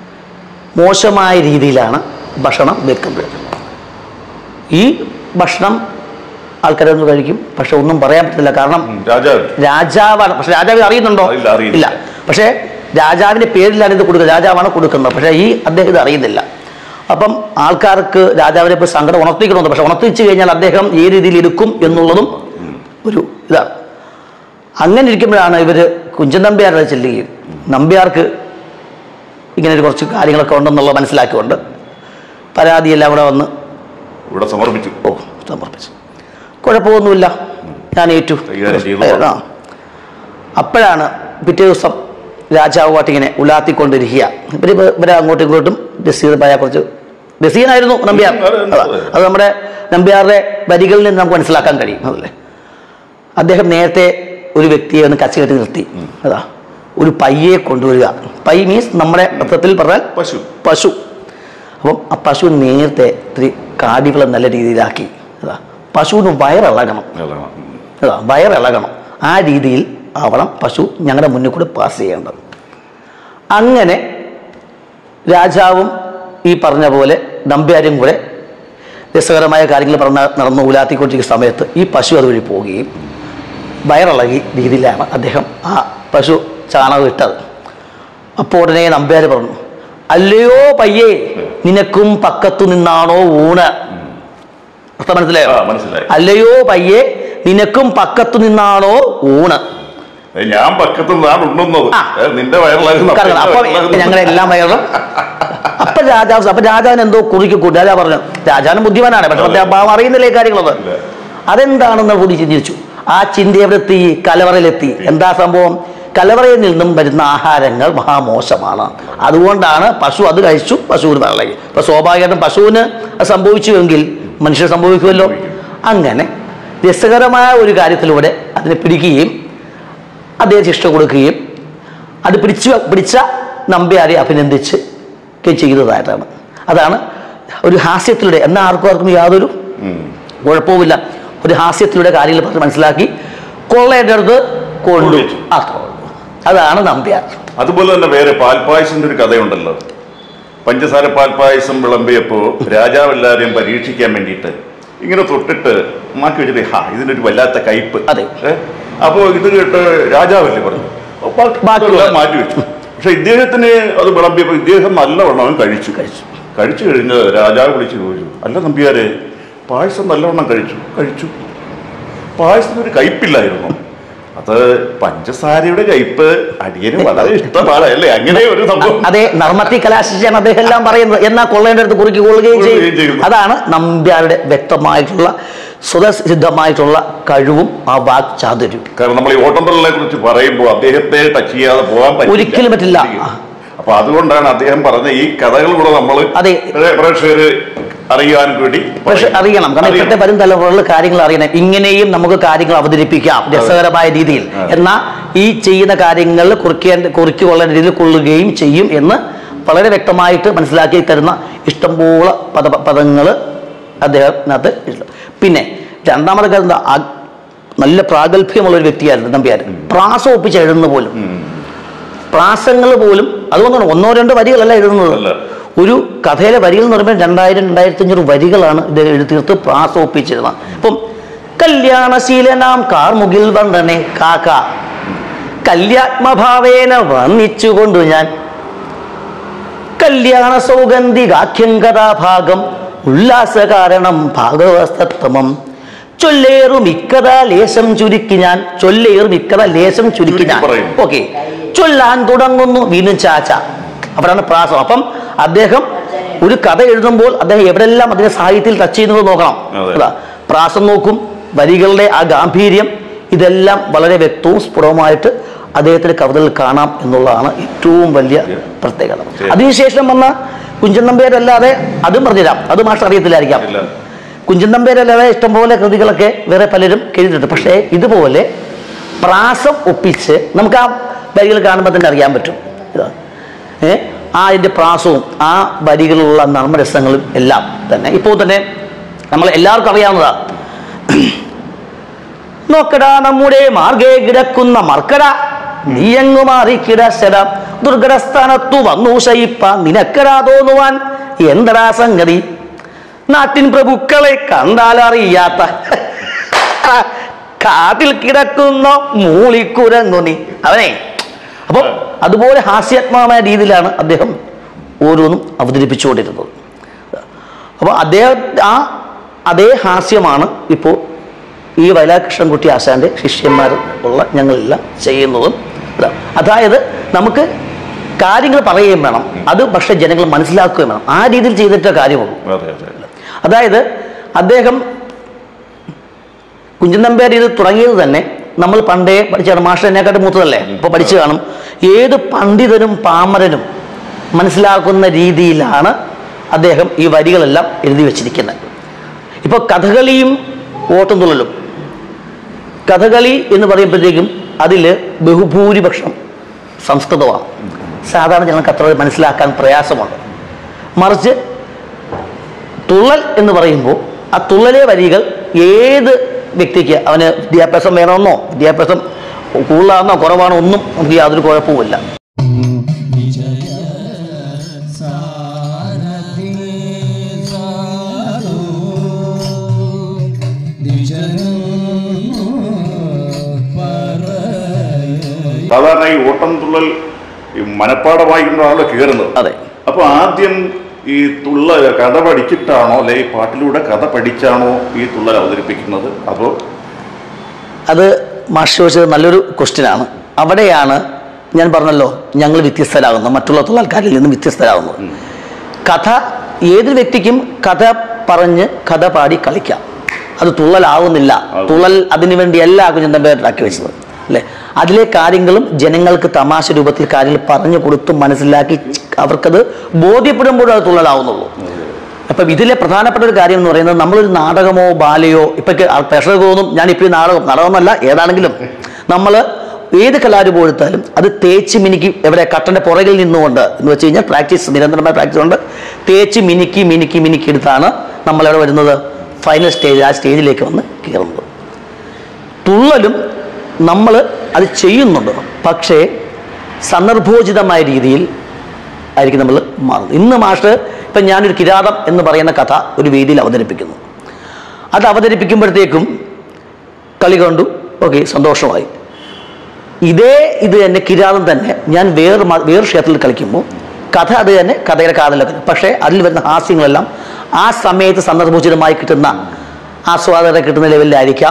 മോശമായ രീതിയിലാണ് ഭക്ഷണം വെക്കുന്നത് ഈ ഭക്ഷണം ആൾക്കാരൊന്ന് കഴിക്കും പക്ഷെ ഒന്നും പറയാൻ പറ്റില്ല കാരണം ഉം, രാജാവ് രാജാവാണ് പക്ഷെ രാജാവ് ഇത് അറിയുന്നുണ്ടോ അറിയില്ല, അറിയില്ല. ഇല്ല പക്ഷേ രാജാവിൻ്റെ പേരിലാണ് ഇത് കൊടുക്കുന്നത് രാജാവാണ് കൊടുക്കുന്നത് പക്ഷേ ഈ അദ്ദേഹം ഇത് അറിയുന്നില്ല അപ്പം ആൾക്കാർക്ക് രാജാവിനെ ഇപ്പോൾ സങ്കടം ഉണർത്തിക്കണമെന്ന് പക്ഷെ ഉണർത്തിച്ചു കഴിഞ്ഞാൽ അദ്ദേഹം ഈ രീതിയിൽ എടുക്കും എന്നുള്ളതും ഒരു ഇതാണ് അങ്ങനെ ഇരിക്കുമ്പോഴാണ് ഇവർ കുഞ്ചൻ നമ്പ്യാരുടെ ചെല്ലുകയും നമ്പ്യാർക്ക് ഇങ്ങനെ ഒരു കുറച്ച് കാര്യങ്ങളൊക്കെ ഉണ്ടെന്നുള്ളത് മനസ്സിലാക്കിക്കൊണ്ട് പരാതിയെല്ലാം അവിടെ വന്ന് ഇവിടെ സമർപ്പിച്ചു ഓ സമർപ്പിച്ചു കുഴപ്പമൊന്നുമില്ല ഞാൻ ഏറ്റു കൈകാര്യം ചെയ്തു. ആ അപ്പോഴാണ് പിറ്റേ ദിവസം രാജാവുമായിട്ട് ഇങ്ങനെ ഉലാത്തിക്കൊണ്ടിരിക്കുക ഇവർ ഇവരെ അങ്ങോട്ടും ഇങ്ങോട്ടും രസീതമായ കുറച്ച് രസീനായിരുന്നു നമ്പ്യാർ ഉം, അതെ, അതാ. അതെ. അത് നമ്മുടെ നമ്പ്യാരുടെ വരികളിൽ നിന്ന് നമുക്ക് മനസ്സിലാക്കാൻ കഴിയും അതല്ലേ അദ്ദേഹം നേരത്തെ ഒരു വ്യക്തിയെ ഒന്ന് കച്ച കെട്ടി നിർത്തി അതാ ഒരു പയ്യെ കൊണ്ടുവരിക പൈ മീൻസ് നമ്മുടെ അർത്ഥത്തിൽ പറഞ്ഞാൽ പശു പശു അപ്പം ആ പശു നേരത്തെ ഇത്തിരി കാടികൾ നല്ല രീതിയിലാക്കി അതാ പശുവിന് വയറിളകണം അതാണ്. ഉം. അതാ വയറിളകണം ആ രീതിയിൽ ആവണം പശു ഞങ്ങളുടെ മുന്നിൽ കൂടെ പാസ് ചെയ്യേണ്ടത് അങ്ങനെ രാജാവും ഈ പറഞ്ഞ പോലെ നമ്പ്യാരും കൂടെ രസകരമായ കാര്യങ്ങൾ പറഞ്ഞ നടന്ന് ഉലാത്തിക്കൊണ്ടിരിക്കുന്ന സമയത്ത് ഈ പശു അതുവഴി പോവുകയും വയറിളകി രീതിയിലാണ് അദ്ദേഹം ആ പശു ചാണകം ഇട്ടത് അപ്പോൾ ഉടനെ നമ്പ്യാർ പറഞ്ഞു അല്ലയോ പയ്യേ നിനക്കും പക്കത്തു നിന്നാണോ ഊണ് അർത്ഥം മനസ്സിലായോ ആ മനസ്സിലായി അല്ലയോ പയ്യെ നിനക്കും പക്കത്തു നിന്നാണോ ഊണ് ഏ, ഞാൻ പക്കത്ത് നിന്നാണ് ഉണ്ണുന്നത് ആ. ഏ, നിന്റെ വയറിളകുന്ന കാരണം അപ്പൊ ഞങ്ങളുടെ എല്ലാം വയറും അപ്പൊ രാജാവ് അപ്പൊ രാജാവിന് എന്തോ കുറിക്ക് കൂട്ടി രാജാവ് പറഞ്ഞു രാജാവിന് ബുദ്ധിമാനാണ് പക്ഷെ അദ്ദേഹം പാവം അറിയുന്നില്ല ഈ കാര്യങ്ങളത് ഇല്ല. അതെന്താണെന്ന് കൂടി ചിന്തിച്ചു ആ ചിന്ത എവിടെത്തി കലവറയിലെത്തി എന്താ സംഭവം കലവറയിൽ നിന്നും വരുന്ന ആഹാരങ്ങൾ മഹാമോശമാണ് അതുകൊണ്ടാണ് പശു അത് കഴിച്ചു പശുവിന് വെള്ളയി ഇപ്പൊ സ്വാഭാവികമായിട്ടും പശുവിന് അത് സംഭവിച്ചുവെങ്കിൽ മനുഷ്യർ സംഭവിക്കുമല്ലോ അങ്ങനെ രസകരമായ ഒരു കാര്യത്തിലൂടെ അതിനെ പിടിക്കുകയും അദ്ദേഹം ശിക്ഷ കൊടുക്കുകയും അത് പിടിച്ചു പിടിച്ച നമ്പ്യാരെ അഭിനന്ദിച്ച് ഒക്കെ ചെയ്തതായിട്ടാണ് അതാണ് ഒരു ഹാസ്യത്തിലൂടെ എന്നാൽ ആർക്കും ആർക്കും യാതൊരു കുഴപ്പവുമില്ല ഒരു ഹാസ്യത്തിലൂടെ കാര്യങ്ങൾ പറഞ്ഞ് മനസ്സിലാക്കി കൊള്ളയുടെ അടുത്ത് കൊണ്ടു കൊണ്ടുവച്ചു. അത്രേ ഉള്ളൂ. അതാണ് നമ്പ്യാർ അതുപോലെ തന്നെ വേറെ പാൽപ്പായസത്തിന്റെ ഒരു കഥയുണ്ടല്ലോ പഞ്ചസാര പാൽപ്പായസം വിളമ്പിയപ്പോ രാജാവ് എല്ലാവരെയും പരീക്ഷിക്കാൻ വേണ്ടിയിട്ട് ഇങ്ങനെ തൊട്ടിട്ട് മാറ്റി വെച്ചിട്ട് ഹാ ഇതിനൊരു വല്ലാത്ത കയ്പ് അതെ. ഏ? അപ്പോ ഇത് കേട്ട് രാജാവല്ലേ പറഞ്ഞു അപ്പൊ ബാക്കിയുള്ള- ഇതെല്ലാം മാറ്റി വെച്ചു പക്ഷെ ഇദ്ദേഹത്തിന് അത് വിളമ്പിയപ്പോ ഇദ്ദേഹം നല്ലവണ്ണം കഴിച്ചു കഴിച്ചു. കഴിച്ചു കഴിഞ്ഞ് രാജാവ് വിളിച്ചു ചോദിച്ചു അല്ല നമ്പിയാരെ പായസം നല്ലവണ്ണം കഴിച്ചു കഴിച്ചു പായസത്തിന് ഒരു കയ്പില്ലായിരുന്നു അത് പഞ്ചസാരയുടെ കയ്പ് അടിയന് വളരെ ഇഷ്ടമാണ് അല്ലേ അങ്ങനെ ഒരു സംഭവം അതെ നർമ്മത്തി കലാശിച്ചാണ് അദ്ദേഹം എല്ലാം പറയുന്നത് എന്നാൽ കൊള്ളേണ്ട അടുത്ത് കുറുക്കി കൊള്ളുകയും കൊള്ളുകയും ചെയ്യും ചെയ്യുന്നു. അതാണ് നമ്പ്യാരുടെ വ്യക്തമായിട്ടുള്ള സ്വതസിദ്ധമായിട്ടുള്ള കഴിവും ആ വാക് ചാതുര്യം കാരണം നമ്മൾ ഈ ഓട്ടംതുള്ളലിനെ കുറിച്ച് പറയുമ്പോൾ അദ്ദേഹത്തെ ടച്ച് ചെയ്യാതെ പോകാൻ പറ്റില്ല. ഒരിക്കലും പറ്റില്ല. അപ്പൊ അതുകൊണ്ടാണ് അദ്ദേഹം പറഞ്ഞ ഈ കഥകൾ കൂടെ നമ്മൾ അതെ. പ്രേക്ഷകര് അറിയാൻ വേണ്ടി പക്ഷെ പറയും. അറിയണം കാരണം അറിയണം. ഇപ്പോഴത്തെ വരും തലമുറകളിൽ കാര്യങ്ങൾ അറിയണം ഇങ്ങനെയും നമുക്ക് കാര്യങ്ങൾ അവതരിപ്പിക്കാം രസകരമായ രീതിയിൽ അതെ. എന്നാൽ ഈ ചെയ്യുന്ന കാര്യങ്ങൾ കുറിക്കേണ്ട കുറിക്ക് കൊള്ളേണ്ട രീതിയിൽ കൊള്ളുകയും ചെയ്യും എന്ന് വളരെ വ്യക്തമായിട്ട് മനസ്സിലാക്കി തരുന്ന ഇഷ്ടംപോലെ പദ പദങ്ങൾ അദ്ദേഹത്തിനകത്ത് ഇല്ല. പിന്നെ രണ്ടാമത്തെ കാര്യം എന്താ ആ- നല്ല പ്രാഗൽഭ്യമുള്ള ഒരു വ്യക്തിയായിരുന്നു നമ്പ്യാർ പ്രാസം ഒപ്പിച്ച് എഴുതുന്ന പോലും പ്രാസങ്ങൾ പോലും അതുകൊണ്ടാണ് ഒന്നോ രണ്ടോ വരികളല്ല എഴുതുന്നത് അല്ല. ഒരു കഥയിലെ വരികൾ എന്ന് പറയുമ്പോൾ രണ്ടായിരം രണ്ടായിരത്തി അഞ്ഞൂറ് വരികളാണ് ഇത് എഴുതീർത്ത് പ്രാസം ഒപ്പിച്ചിരുന്നത് അപ്പം കല്യാണശീലനാം കാർമുകിൽ വന്ദനെ കാക്ക കല്യാത്മഭാവേന വർണ്ണിച്ചുകൊണ്ടു ഞാൻ കല്യാണ സൗഗന്ധികാഖ്യം കഥാഭാഗം ഉല്ലാസകാരണം ഭാഗവസ്തത്വമം ചൊല്ലേറും ഇക്കഥ ലേശം ചുരുക്കി ഞാൻ ചൊല്ലേറും ഇക്കഥ ലേശം ചുരുക്കി ഞാൻ ചുരുക്കി പറയും. ഓക്കെ ചൊല്ലാൻ തുടങ്ങുന്നു വീണ്ടും ചാച്ച അവിടാണ് പ്രാസം അപ്പം അദ്ദേഹം ഒരു കഥ എഴുതുമ്പോൾ അദ്ദേഹം എവിടെല്ലാം അതിന്റെ സാഹിത്യത്തിൽ ടച്ച് ചെയ്യുന്നത് നോക്കണം അതെ. അതാ പ്രാസം നോക്കും വരികളുടെ ആ ഗാംഭീര്യം ഇതെല്ലാം വളരെ വ്യക്തവും സ്ഫുടവുമായിട്ട് അദ്ദേഹത്തിന്റെ കവിതകളിൽ കാണാം എന്നുള്ളതാണ് ഏറ്റവും വലിയ പ്രത്യേകത ശരി. അതിനുശേഷം വന്ന കുഞ്ചൻ നമ്പ്യാരല്ലാതെ അതും പറഞ്ഞുതരാം അത് മാഷ് അറിയത്തില്ലായിരിക്കാം ഇല്ല. കുഞ്ചൻ നമ്പ്യാരല്ലാതെ ഇഷ്ടംപോലെ കൃതികളൊക്കെ വേറെ പലരും എഴുതിയിട്ടുണ്ട് പക്ഷേ ഇതുപോലെ പ്രാസം ഒപ്പിച്ച് നമുക്ക് ആ വരികൾ കാണുമ്പോൾ തന്നെ അറിയാൻ പറ്റും ഇതാ. ഏ ആ അതിൻ്റെ പ്രാസവും ആ വരികളിലുള്ള നർമ്മരസങ്ങളും എല്ലാം തന്നെ ഇപ്പോൾ തന്നെ നമ്മൾ എല്ലാവർക്കും അറിയാവുന്നതാണ് നോക്കടാ നമ്മുടെ മാർഗേ കിടക്കുന്ന മർക്കട നീയങ്ങു മാറി കിടശര ദുർഘടസ്ഥാനത്തു വന്നു ശയിപ്പ നിനക്കടാ തോന്നുവാൻ എന്തടാ സംഗതി നാട്ടിൻ പ്രഭുക്കളെ കണ്ടാലറിയാത്ത കാട്ടിൽ കിടക്കുന്ന മൂളിക്കുരങ്ങു നീ അവനെ അപ്പം അതുപോലെ ഹാസ്യാത്മകമായ രീതിയിലാണ് അദ്ദേഹം ഓരോന്നും അവതരിപ്പിച്ചുകൊണ്ടിരുന്നത് അപ്പോൾ അദ്ദേഹം ആ അതേ ഹാസ്യമാണ് ഇപ്പോൾ ഈ വയലാകൃഷ്ണൻകുട്ടി ആശാന്റെ ശിഷ്യന്മാർ ഉള്ള ഞങ്ങളെല്ലാം ചെയ്യുന്നതും ഇതാ. അതായത് നമുക്ക് കാര്യങ്ങൾ പറയുകയും വേണം അത് പക്ഷേ ജനങ്ങൾ മനസ്സിലാക്കുകയും വേണം ആ രീതിയിൽ ചെയ്തിട്ടേ കാര്യമുള്ളൂ അതെ അതെ അതായത് അദ്ദേഹം കുഞ്ചൻ നമ്പ്യാർ ഇത് തുടങ്ങിയത് തന്നെ നമ്മൾ പണ്ടേ പഠിച്ചാണ് മാസ്റ്റർ എന്നെക്കാട്ട് മൂത്തതല്ലേ ഇപ്പോൾ പഠിച്ചു കാണും ഏത് പണ്ഡിതനും പാമരനും മനസ്സിലാക്കുന്ന രീതിയിലാണ് അദ്ദേഹം ഈ വരികളെല്ലാം എഴുതി വച്ചിരിക്കുന്നത് ഇപ്പോൾ കഥകളിയും ഓട്ടംതുള്ളലും കഥകളി എന്ന് പറയുമ്പോഴത്തേക്കും അതിൽ ബഹുഭൂരിപക്ഷം സംസ്കൃതമാണ് സാധാരണ ജനങ്ങൾക്ക് അത്ര മനസ്സിലാക്കാൻ പ്രയാസമുണ്ട് മറിച്ച് തുള്ളൽ എന്ന് പറയുമ്പോൾ ആ തുള്ളലെ വരികൾ ഏത് വ്യക്തിക്ക് അവന് വിദ്യാഭ്യാസം വേണമെന്നോ വിദ്യാഭ്യാസം കൂടുതലാണെന്നോ കുറവാണോ ഒന്നും നമുക്ക് യാതൊരു കുഴപ്പവുമില്ല വിജയ സാരഥി സാധു ദ്വിജനം മനഃപ്പാടമായിക്കൊണ്ടാണല്ലോ കയറുന്നത് അതെ അപ്പൊ ആദ്യം ഈ തുള്ള കഥ പഠിച്ചിട്ടാണോ അല്ലെ ഈ പാട്ടിലൂടെ കഥ പഠിച്ചാണോ ഈ തുള്ളൽ അവതരിപ്പിക്കുന്നത് അതോ അത് മാഷ് ചോദിച്ചത് നല്ലൊരു ക്വസ്റ്റ്യനാണ് അവിടെയാണ് ഞാൻ പറഞ്ഞല്ലോ ഞങ്ങൾ വ്യത്യസ്തരാകുന്നത് മറ്റുള്ള തൊഴിലാൾക്കാരിൽ നിന്നും വ്യത്യസ്തരാകുന്നത് കഥ ഏതൊരു വ്യക്തിക്കും കഥ പറഞ്ഞ് കഥ പാടി കളിക്കാം അത് തുള്ളലാവുന്നില്ല തുള്ളൽ അതിനു വേണ്ടിയല്ല കുഞ്ഞന്തൻ പേരിലാക്കി വെച്ചത് അല്ലേ അതിലെ കാര്യങ്ങളും ജനങ്ങൾക്ക് തമാശ രൂപത്തിൽ കാര്യങ്ങൾ പറഞ്ഞു കൊടുത്ത് മനസ്സിലാക്കി അവർക്കത് ബോധ്യപ്പെടുമ്പോഴും അത് തുള്ളലാവുന്നുള്ളൂ അപ്പം ഇതിലെ പ്രധാനപ്പെട്ട ഒരു കാര്യം എന്ന് പറയുന്നത് നമ്മളൊരു നാടകമോ ബാലയോ ഇപ്പൊ പ്രഷർ തോന്നും ഞാൻ ഇപ്പോൾ നാടകം നാടകമല്ല ഏതാണെങ്കിലും നമ്മൾ ഏത് കലാരൂപം എടുത്താലും അത് തേച്ച് മിനുക്കി എവിടെ കട്ടന്റെ പുറകിൽ നിന്നുകൊണ്ട് എന്ന് വെച്ച് കഴിഞ്ഞാൽ പ്രാക്ടീസ് നിരന്തരമായ പ്രാക്ടീസ് കൊണ്ട് തേച്ച് മിനുക്കി മിനുക്കി മിനുക്കി എടുത്താണ് നമ്മൾ എവിടെ വരുന്നത് ഫൈനൽ സ്റ്റേജ് ആ സ്റ്റേജിലേക്ക് വന്ന് കയറുന്നത് തുള്ളലും നമ്മൾ അത് ചെയ്യുന്നുണ്ട് പക്ഷേ സന്ദർഭോചിതമായ രീതിയിൽ ആയിരിക്കും നമ്മൾ മാറുന്നത് ഇന്ന് മാഷ് ഇപ്പം ഞാനൊരു കിരാതം എന്ന് പറയുന്ന കഥ ഒരു വേദിയിൽ അവതരിപ്പിക്കുന്നു അത് അവതരിപ്പിക്കുമ്പോഴത്തേക്കും കളി കണ്ടു ഓക്കെ സന്തോഷമായി ഇതേ ഇത് തന്നെ കിരാതം തന്നെ ഞാൻ വേറെ മ- വേറെ ക്ഷേത്രത്തിൽ കളിക്കുമ്പോൾ കഥ അത് തന്നെ കഥയുടെ കാതലൊക്കെ പക്ഷേ അതിൽ വരുന്ന ഹാസ്യങ്ങളെല്ലാം ആ സമയത്ത് സന്ദർഭോചിതമായി കിട്ടുന്ന ആസ്വാദകരെ കിട്ടുന്ന ലെവലിലായിരിക്കാം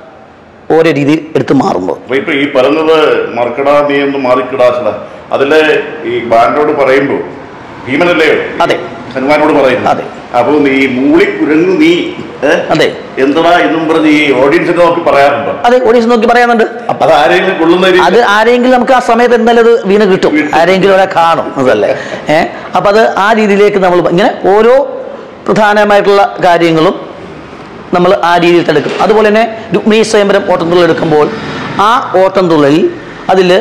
ഓരോ രീതിയിൽ എടുത്ത് മാറുമ്പോൾ അപ്പൊ ഇപ്പൊ ഈ പറയുന്നത് മറക്കടാ നീ ഒന്ന് മാറിക്കിടാ ചില അതില് ഈ ബാൻഡോട് പറയുമ്പോ ഭീമനല്ലേ അതെ. ഹനുമാനോട് പറയുന്നു അതെ. അപ്പൊ നീ മൂളി കുരങ്ങു നീ ഏ? അതെ എന്തടാ എന്നും പറഞ്ഞ് ഈ ഓഡിയൻസിനെ നോക്കി പറയാറുണ്ടോ അതെ ഓഡീഷൻ നോക്കി പറയാനുണ്ട് അപ്പൊ അത് ആരെങ്കിലും കൊള്ളുന്ന രീതി- അത് ആരെങ്കിലും നമുക്ക് ആ സമയത്ത് എന്തായാലും അത് വീണ് കിട്ടും ആരെങ്കിലും ഒരാൾ കാണും അതല്ലേ ഏഹ് അപ്പം അത് ആ രീതിയിലേക്ക് നമ്മൾ ഇങ്ങനെ ഓരോ പ്രധാനമായിട്ടുള്ള കാര്യങ്ങളും നമ്മൾ ആ രീതിയിൽ എടുക്കും അതുപോലെ തന്നെ രുക്മിണി സ്വയംവരം ഓട്ടംതുള്ളൽ എടുക്കുമ്പോൾ ആ ഓട്ടംതുള്ളലിൽ അതിൽ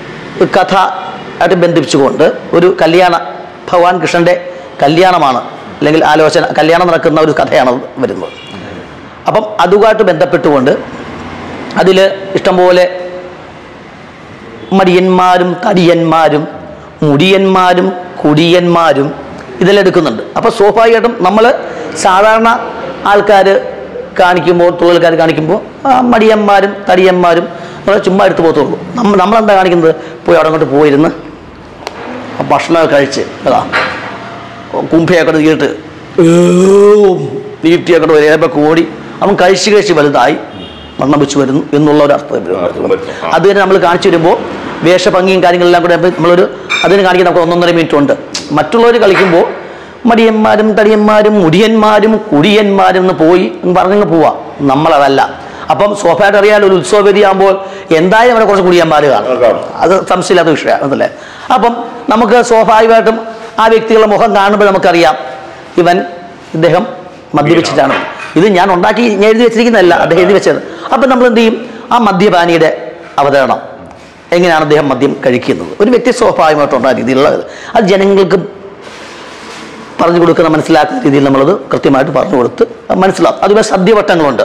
കഥ ആയിട്ട് ബന്ധിപ്പിച്ചുകൊണ്ട് ഒരു കല്യാണ ഭഗവാൻ കൃഷ്ണൻ്റെ കല്യാണമാണ് അല്ലെങ്കിൽ ആലോചന കല്യാണം നടക്കുന്ന ഒരു കഥയാണ് വരുന്നത് അപ്പം അതുമായിട്ട് ബന്ധപ്പെട്ടുകൊണ്ട് അതിൽ ഇഷ്ടംപോലെ മടിയന്മാരും തടിയന്മാരും മുടിയന്മാരും കുടിയന്മാരും ഇതെല്ലാം എടുക്കുന്നുണ്ട് അപ്പോൾ സ്വാഭാവികമായിട്ടും നമ്മൾ സാധാരണ ആൾക്കാർ കാണിക്കുമ്പോൾ തൊഴിൽക്കാർ കാണിക്കുമ്പോൾ ആ മടിയന്മാരും തടിയന്മാരും നമ്മൾ ചുമ്മാ എടുത്തു പോകത്തുള്ളൂ നമ്മൾ നമ്മളെന്താ കാണിക്കുന്നത് പോയി അവിടെ അങ്ങോട്ട് പോയിരുന്ന് ആ ഭക്ഷണമൊക്കെ കഴിച്ച് അതാ കുംഭയൊക്കെ നീട്ട് നീട്ടിയൊക്കെ ഒരേപോലെ കൂടി അവൻ കഴിച്ച് കഴിച്ച് വലുതായി വണ്ണം വെച്ച് വരുന്നു എന്നുള്ള ഒരു അർത്ഥം അർത്ഥം വരുന്നു. ആ. അത് തന്നെ നമ്മൾ കാണിച്ചു വരുമ്പോൾ വേഷഭംഗിയും കാര്യങ്ങളെല്ലാം കൂടെ ആകുമ്പോൾ നമ്മളൊരു അതിന് കാണിക്കാൻ നമുക്ക് ഒന്നൊന്നര മിനിറ്റ് ഉണ്ട് മറ്റുള്ളവർ കളിക്കുമ്പോൾ മടിയന്മാരും തടിയന്മാരും മുടിയന്മാരും കുടിയന്മാരും എന്ന് പോയി എന്ന് പറഞ്ഞങ്ങ് പോവാം നമ്മളതല്ല അപ്പം സ്വാഭാവികമായിട്ട് അറിയാലോ ഒരു ഉത്സവവേദി ആകുമ്പോൾ എന്തായാലും അവിടെ കുറച്ച് കുടിയന്മാർ കാണും അത് കാണും. അത് സംശയമില്ലാത്ത വിഷയമാണ് അതല്ലേ അപ്പം നമുക്ക് സ്വാഭാവികമായിട്ടും ആ വ്യക്തികളുടെ മുഖം കാണുമ്പോൾ നമുക്കറിയാം ഇവൻ ഇദ്ദേഹം മദ്യപിച്ചിട്ടാണ് ഇത് ഞാൻ ഉണ്ടാക്കി ഞാൻ എഴുതി വെച്ചിരിക്കുന്നതല്ല അദ്ദേഹം എഴുതി വെച്ചത് അപ്പം നമ്മൾ എന്ത് ചെയ്യും ആ മദ്യപാനിയുടെ അവതരണം എങ്ങനെയാണ് അദ്ദേഹം മദ്യം കഴിക്കുന്നത് ഒരു വ്യക്തി സ്വാഭാവികമായിട്ടുള്ള ആ രീതിയിലുള്ള ഇത്. അത് ജനങ്ങൾക്ക് പറഞ്ഞു കൊടുക്കുന്ന മനസ്സിലാക്കുന്ന രീതിയിൽ നമ്മളത് കൃത്യമായിട്ട് പറഞ്ഞു കൊടുത്ത് മനസ്സിലാക്കും അതുപോലെ സദ്യവട്ടങ്ങളുണ്ട്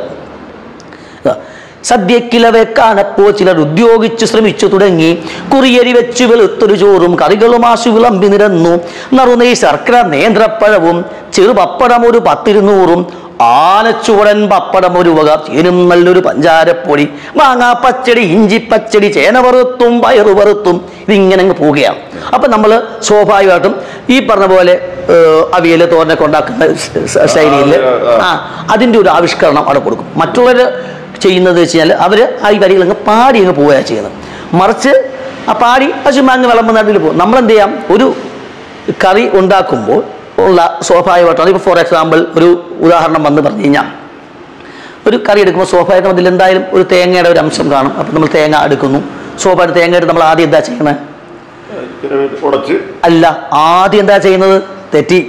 സദ്യക്കില വെക്കാനപ്പോ ചിലർ ഉദ്യോഗിച്ചു ശ്രമിച്ചു തുടങ്ങി കുറിയരി വെച്ചു വെളുത്തൊരു ചോറും കറികളും ആശു വിളമ്പി നിരന്നു നറുനെയ് ശർക്കര നേന്ത്രപ്പഴവും ചെറുപപ്പടം ഒരു പത്തിരുന്നൂറും ആനച്ചുവടൻ പപ്പടം ഒരു വക ചേനും നല്ലൊരു പഞ്ചാരപ്പൊടി മാങ്ങാ പച്ചടി ഇഞ്ചി പച്ചടി ചേന വറുത്തും പയറു വറുത്തും ഇതിങ്ങനെ അങ്ങ് പോവുകയാണ് അപ്പം നമ്മൾ സ്വാഭാവികമായിട്ടും ഈ പറഞ്ഞ പോലെ അവിയൽ തോരനൊക്കെ ഉണ്ടാക്കുന്ന ശൈലിയിൽ ആ അതിൻ്റെ ഒരു ആവിഷ്കരണം അവിടെ കൊടുക്കും മറ്റുള്ളവർ ചെയ്യുന്നത് വെച്ച് കഴിഞ്ഞാൽ അവർ ആ ഈ വരികൾ അങ്ങ് പാടി അങ്ങ് പോവുകയാണ് ചെയ്യുന്നത് മറിച്ച് ആ പാടി പശുമാ അങ്ങ് വിളമ്പുന്ന നാട്ടിൽ പോകും നമ്മളെന്ത് ചെയ്യാം ഒരു കറി ഉണ്ടാക്കുമ്പോൾ ഉള്ള സ്വാഭാവികമായിട്ടാണ് ഇപ്പോൾ ഫോർ എക്സാമ്പിൾ ഒരു ഉദാഹരണം വന്ന് പറഞ്ഞു കഴിഞ്ഞാൽ ഒരു കറി എടുക്കുമ്പോൾ സ്വാഭാവികം അതിൽ എന്തായാലും ഒരു തേങ്ങയുടെ ഒരു അംശം കാണും അപ്പം നമ്മൾ തേങ്ങ എടുക്കുന്നു സ്വാഭാവികം തേങ്ങ എടുത്ത് നമ്മൾ ആദ്യം എന്താ ചെയ്യുന്നത് ഇച്ചിരി ഉടച്ച് അല്ല ആദ്യം എന്താ ചെയ്യുന്നത് തെറ്റി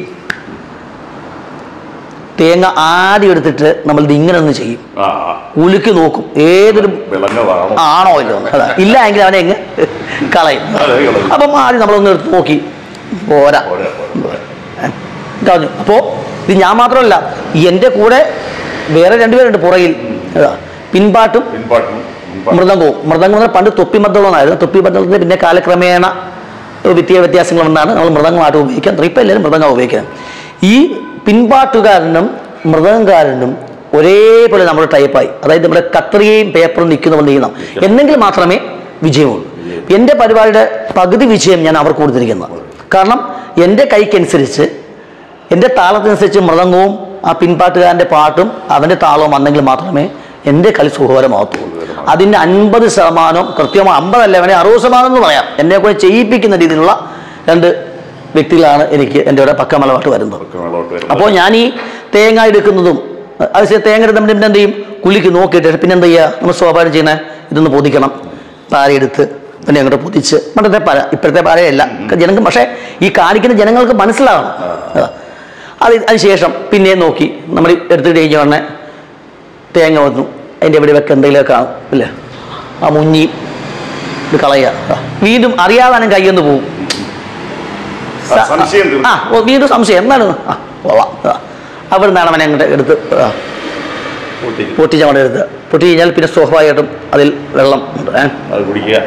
തേങ്ങ ആദ്യം എടുത്തിട്ട് നമ്മൾ ഇത് ഇങ്ങനെ ഒന്ന് ചെയ്യും ആ ആ, ഉലുക്കി നോക്കും ഏതൊരു വിളങ്ങതാണോ ആണോ ഇല്ലോ എന്ന്. അതാ ഇല്ല എങ്കിൽ അവനെ എങ്ങ് കളയും അതെ, കളയും. അപ്പം ആദ്യം നമ്മളൊന്ന് എടുത്ത് നോക്കി പോരാ പോരെ, പോരെ. കളഞ്ഞു അപ്പോൾ ഇത് ഞാൻ മാത്രമല്ല എൻ്റെ കൂടെ വേറെ രണ്ടുപേരുണ്ട് പുറകിൽ അതാ, പിൻപാട്ടും പിൻപാട്ടും മുൻപാട്ടും. മൃദംഗവും മൃദംഗം എന്ന് പറഞ്ഞാൽ പണ്ട് തൊപ്പി മദ്ദളമായിരുന്നു തൊപ്പി മദ്ദളത്തിന് പിന്നെ കാലക്രമേണ വിദ്യ വ്യത്യാസങ്ങൾ വന്നാണ് നമ്മൾ മൃദംഗമായിട്ട് ഉപയോഗിക്കാൻ ഇപ്പം എല്ലാവരും മൃദംഗം ഉപയോഗിക്കുന്നത് ഈ പിൻപാട്ടുകാരനും മൃദംഗക്കാരനും ഒരേപോലെ നമ്മുടെ ടൈപ്പായി അതായത് നമ്മുടെ കത്രികയും പേപ്പറും നിൽക്കുന്ന പോലെ ചെയ്യണം എന്നെങ്കിൽ മാത്രമേ വിജയമുള്ളൂ എൻ്റെ പരിപാടിയുടെ പകുതി വിജയം ഞാൻ അവർക്ക് കൊടുത്തിരിക്കുന്നത് കാരണം എൻ്റെ കൈക്കനുസരിച്ച് എൻ്റെ താളത്തിനനുസരിച്ച് മൃദംഗവും ആ പിൻപാട്ടുകാരൻ്റെ പാട്ടും അവൻ്റെ താളവും വന്നെങ്കിൽ മാത്രമേ എൻ്റെ കളി സുഖകരമാകത്തുള്ളൂ അതിൻ്റെ അൻപത് ശതമാനം കൃത്യമായി അമ്പതല്ല വേണേൽ അറുപത് ശതമാനം എന്ന് പറയാം എന്നെ കൂടെ ചെയ്യിപ്പിക്കുന്ന രീതിയിലുള്ള രണ്ട് വ്യക്തികളാണ് എനിക്ക് എൻ്റെ ഇവിടെ പക്കമലമായിട്ട് വരുന്നത് മേളോട്ട് വരുന്നത്. അപ്പോൾ ഞാൻ ഈ തേങ്ങ എടുക്കുന്നതും അത് ശരി, തേങ്ങ എടുക്കുമ്പോൾ പിന്നെ എന്ത് ചെയ്യും കുലിക്ക് നോക്കിയിട്ട് പിന്നെ എന്ത് ചെയ്യുക നമ്മൾ സ്വാഭാവികം ചെയ്യുന്ന ഇതൊന്ന് പൊതിക്കണം പാര എടുത്ത് പിന്നെ അങ്ങോട്ട് പൊതിച്ച് പണ്ടത്തെ പാര ഇപ്പോഴത്തെ പാരയല്ല ജനങ്ങൾ പക്ഷേ ഈ കാണിക്കുന്ന ജനങ്ങൾക്ക് മനസ്സിലാകണം ആ. അത് അതിനുശേഷം പിന്നെ നോക്കി നമ്മൾ എടുത്തിട്ട് കഴിഞ്ഞ ഉടനെ തേങ്ങ വന്നു അതിൻ്റെ ഇവിടെ വെക്ക എന്തെങ്കിലുമൊക്കെ കാണും ഇല്ലേ ആ മുഞ്ഞി ഇത് കളയുക ആ. വീണ്ടും അറിയാതാനും കൈയൊന്ന് പോകും ആ, സംശയം തീർന്നു. ആ ഓ, വീണ്ടും സംശയം എന്താണ് ആ പോവാം ആ. അവിടെ നിന്നാണ് അവനെ അങ്ങോട്ട് എടുത്ത് ആ, പൊട്ടിക്കും. പൊട്ടിച്ച് അങ്ങോട്ട് എടുത്ത് പൊട്ടി കഴിഞ്ഞാൽ പിന്നെ സ്വാഭാവികമായിട്ടും അതിൽ വെള്ളം ഉണ്ട് ഏ അത് കുടിക്കുക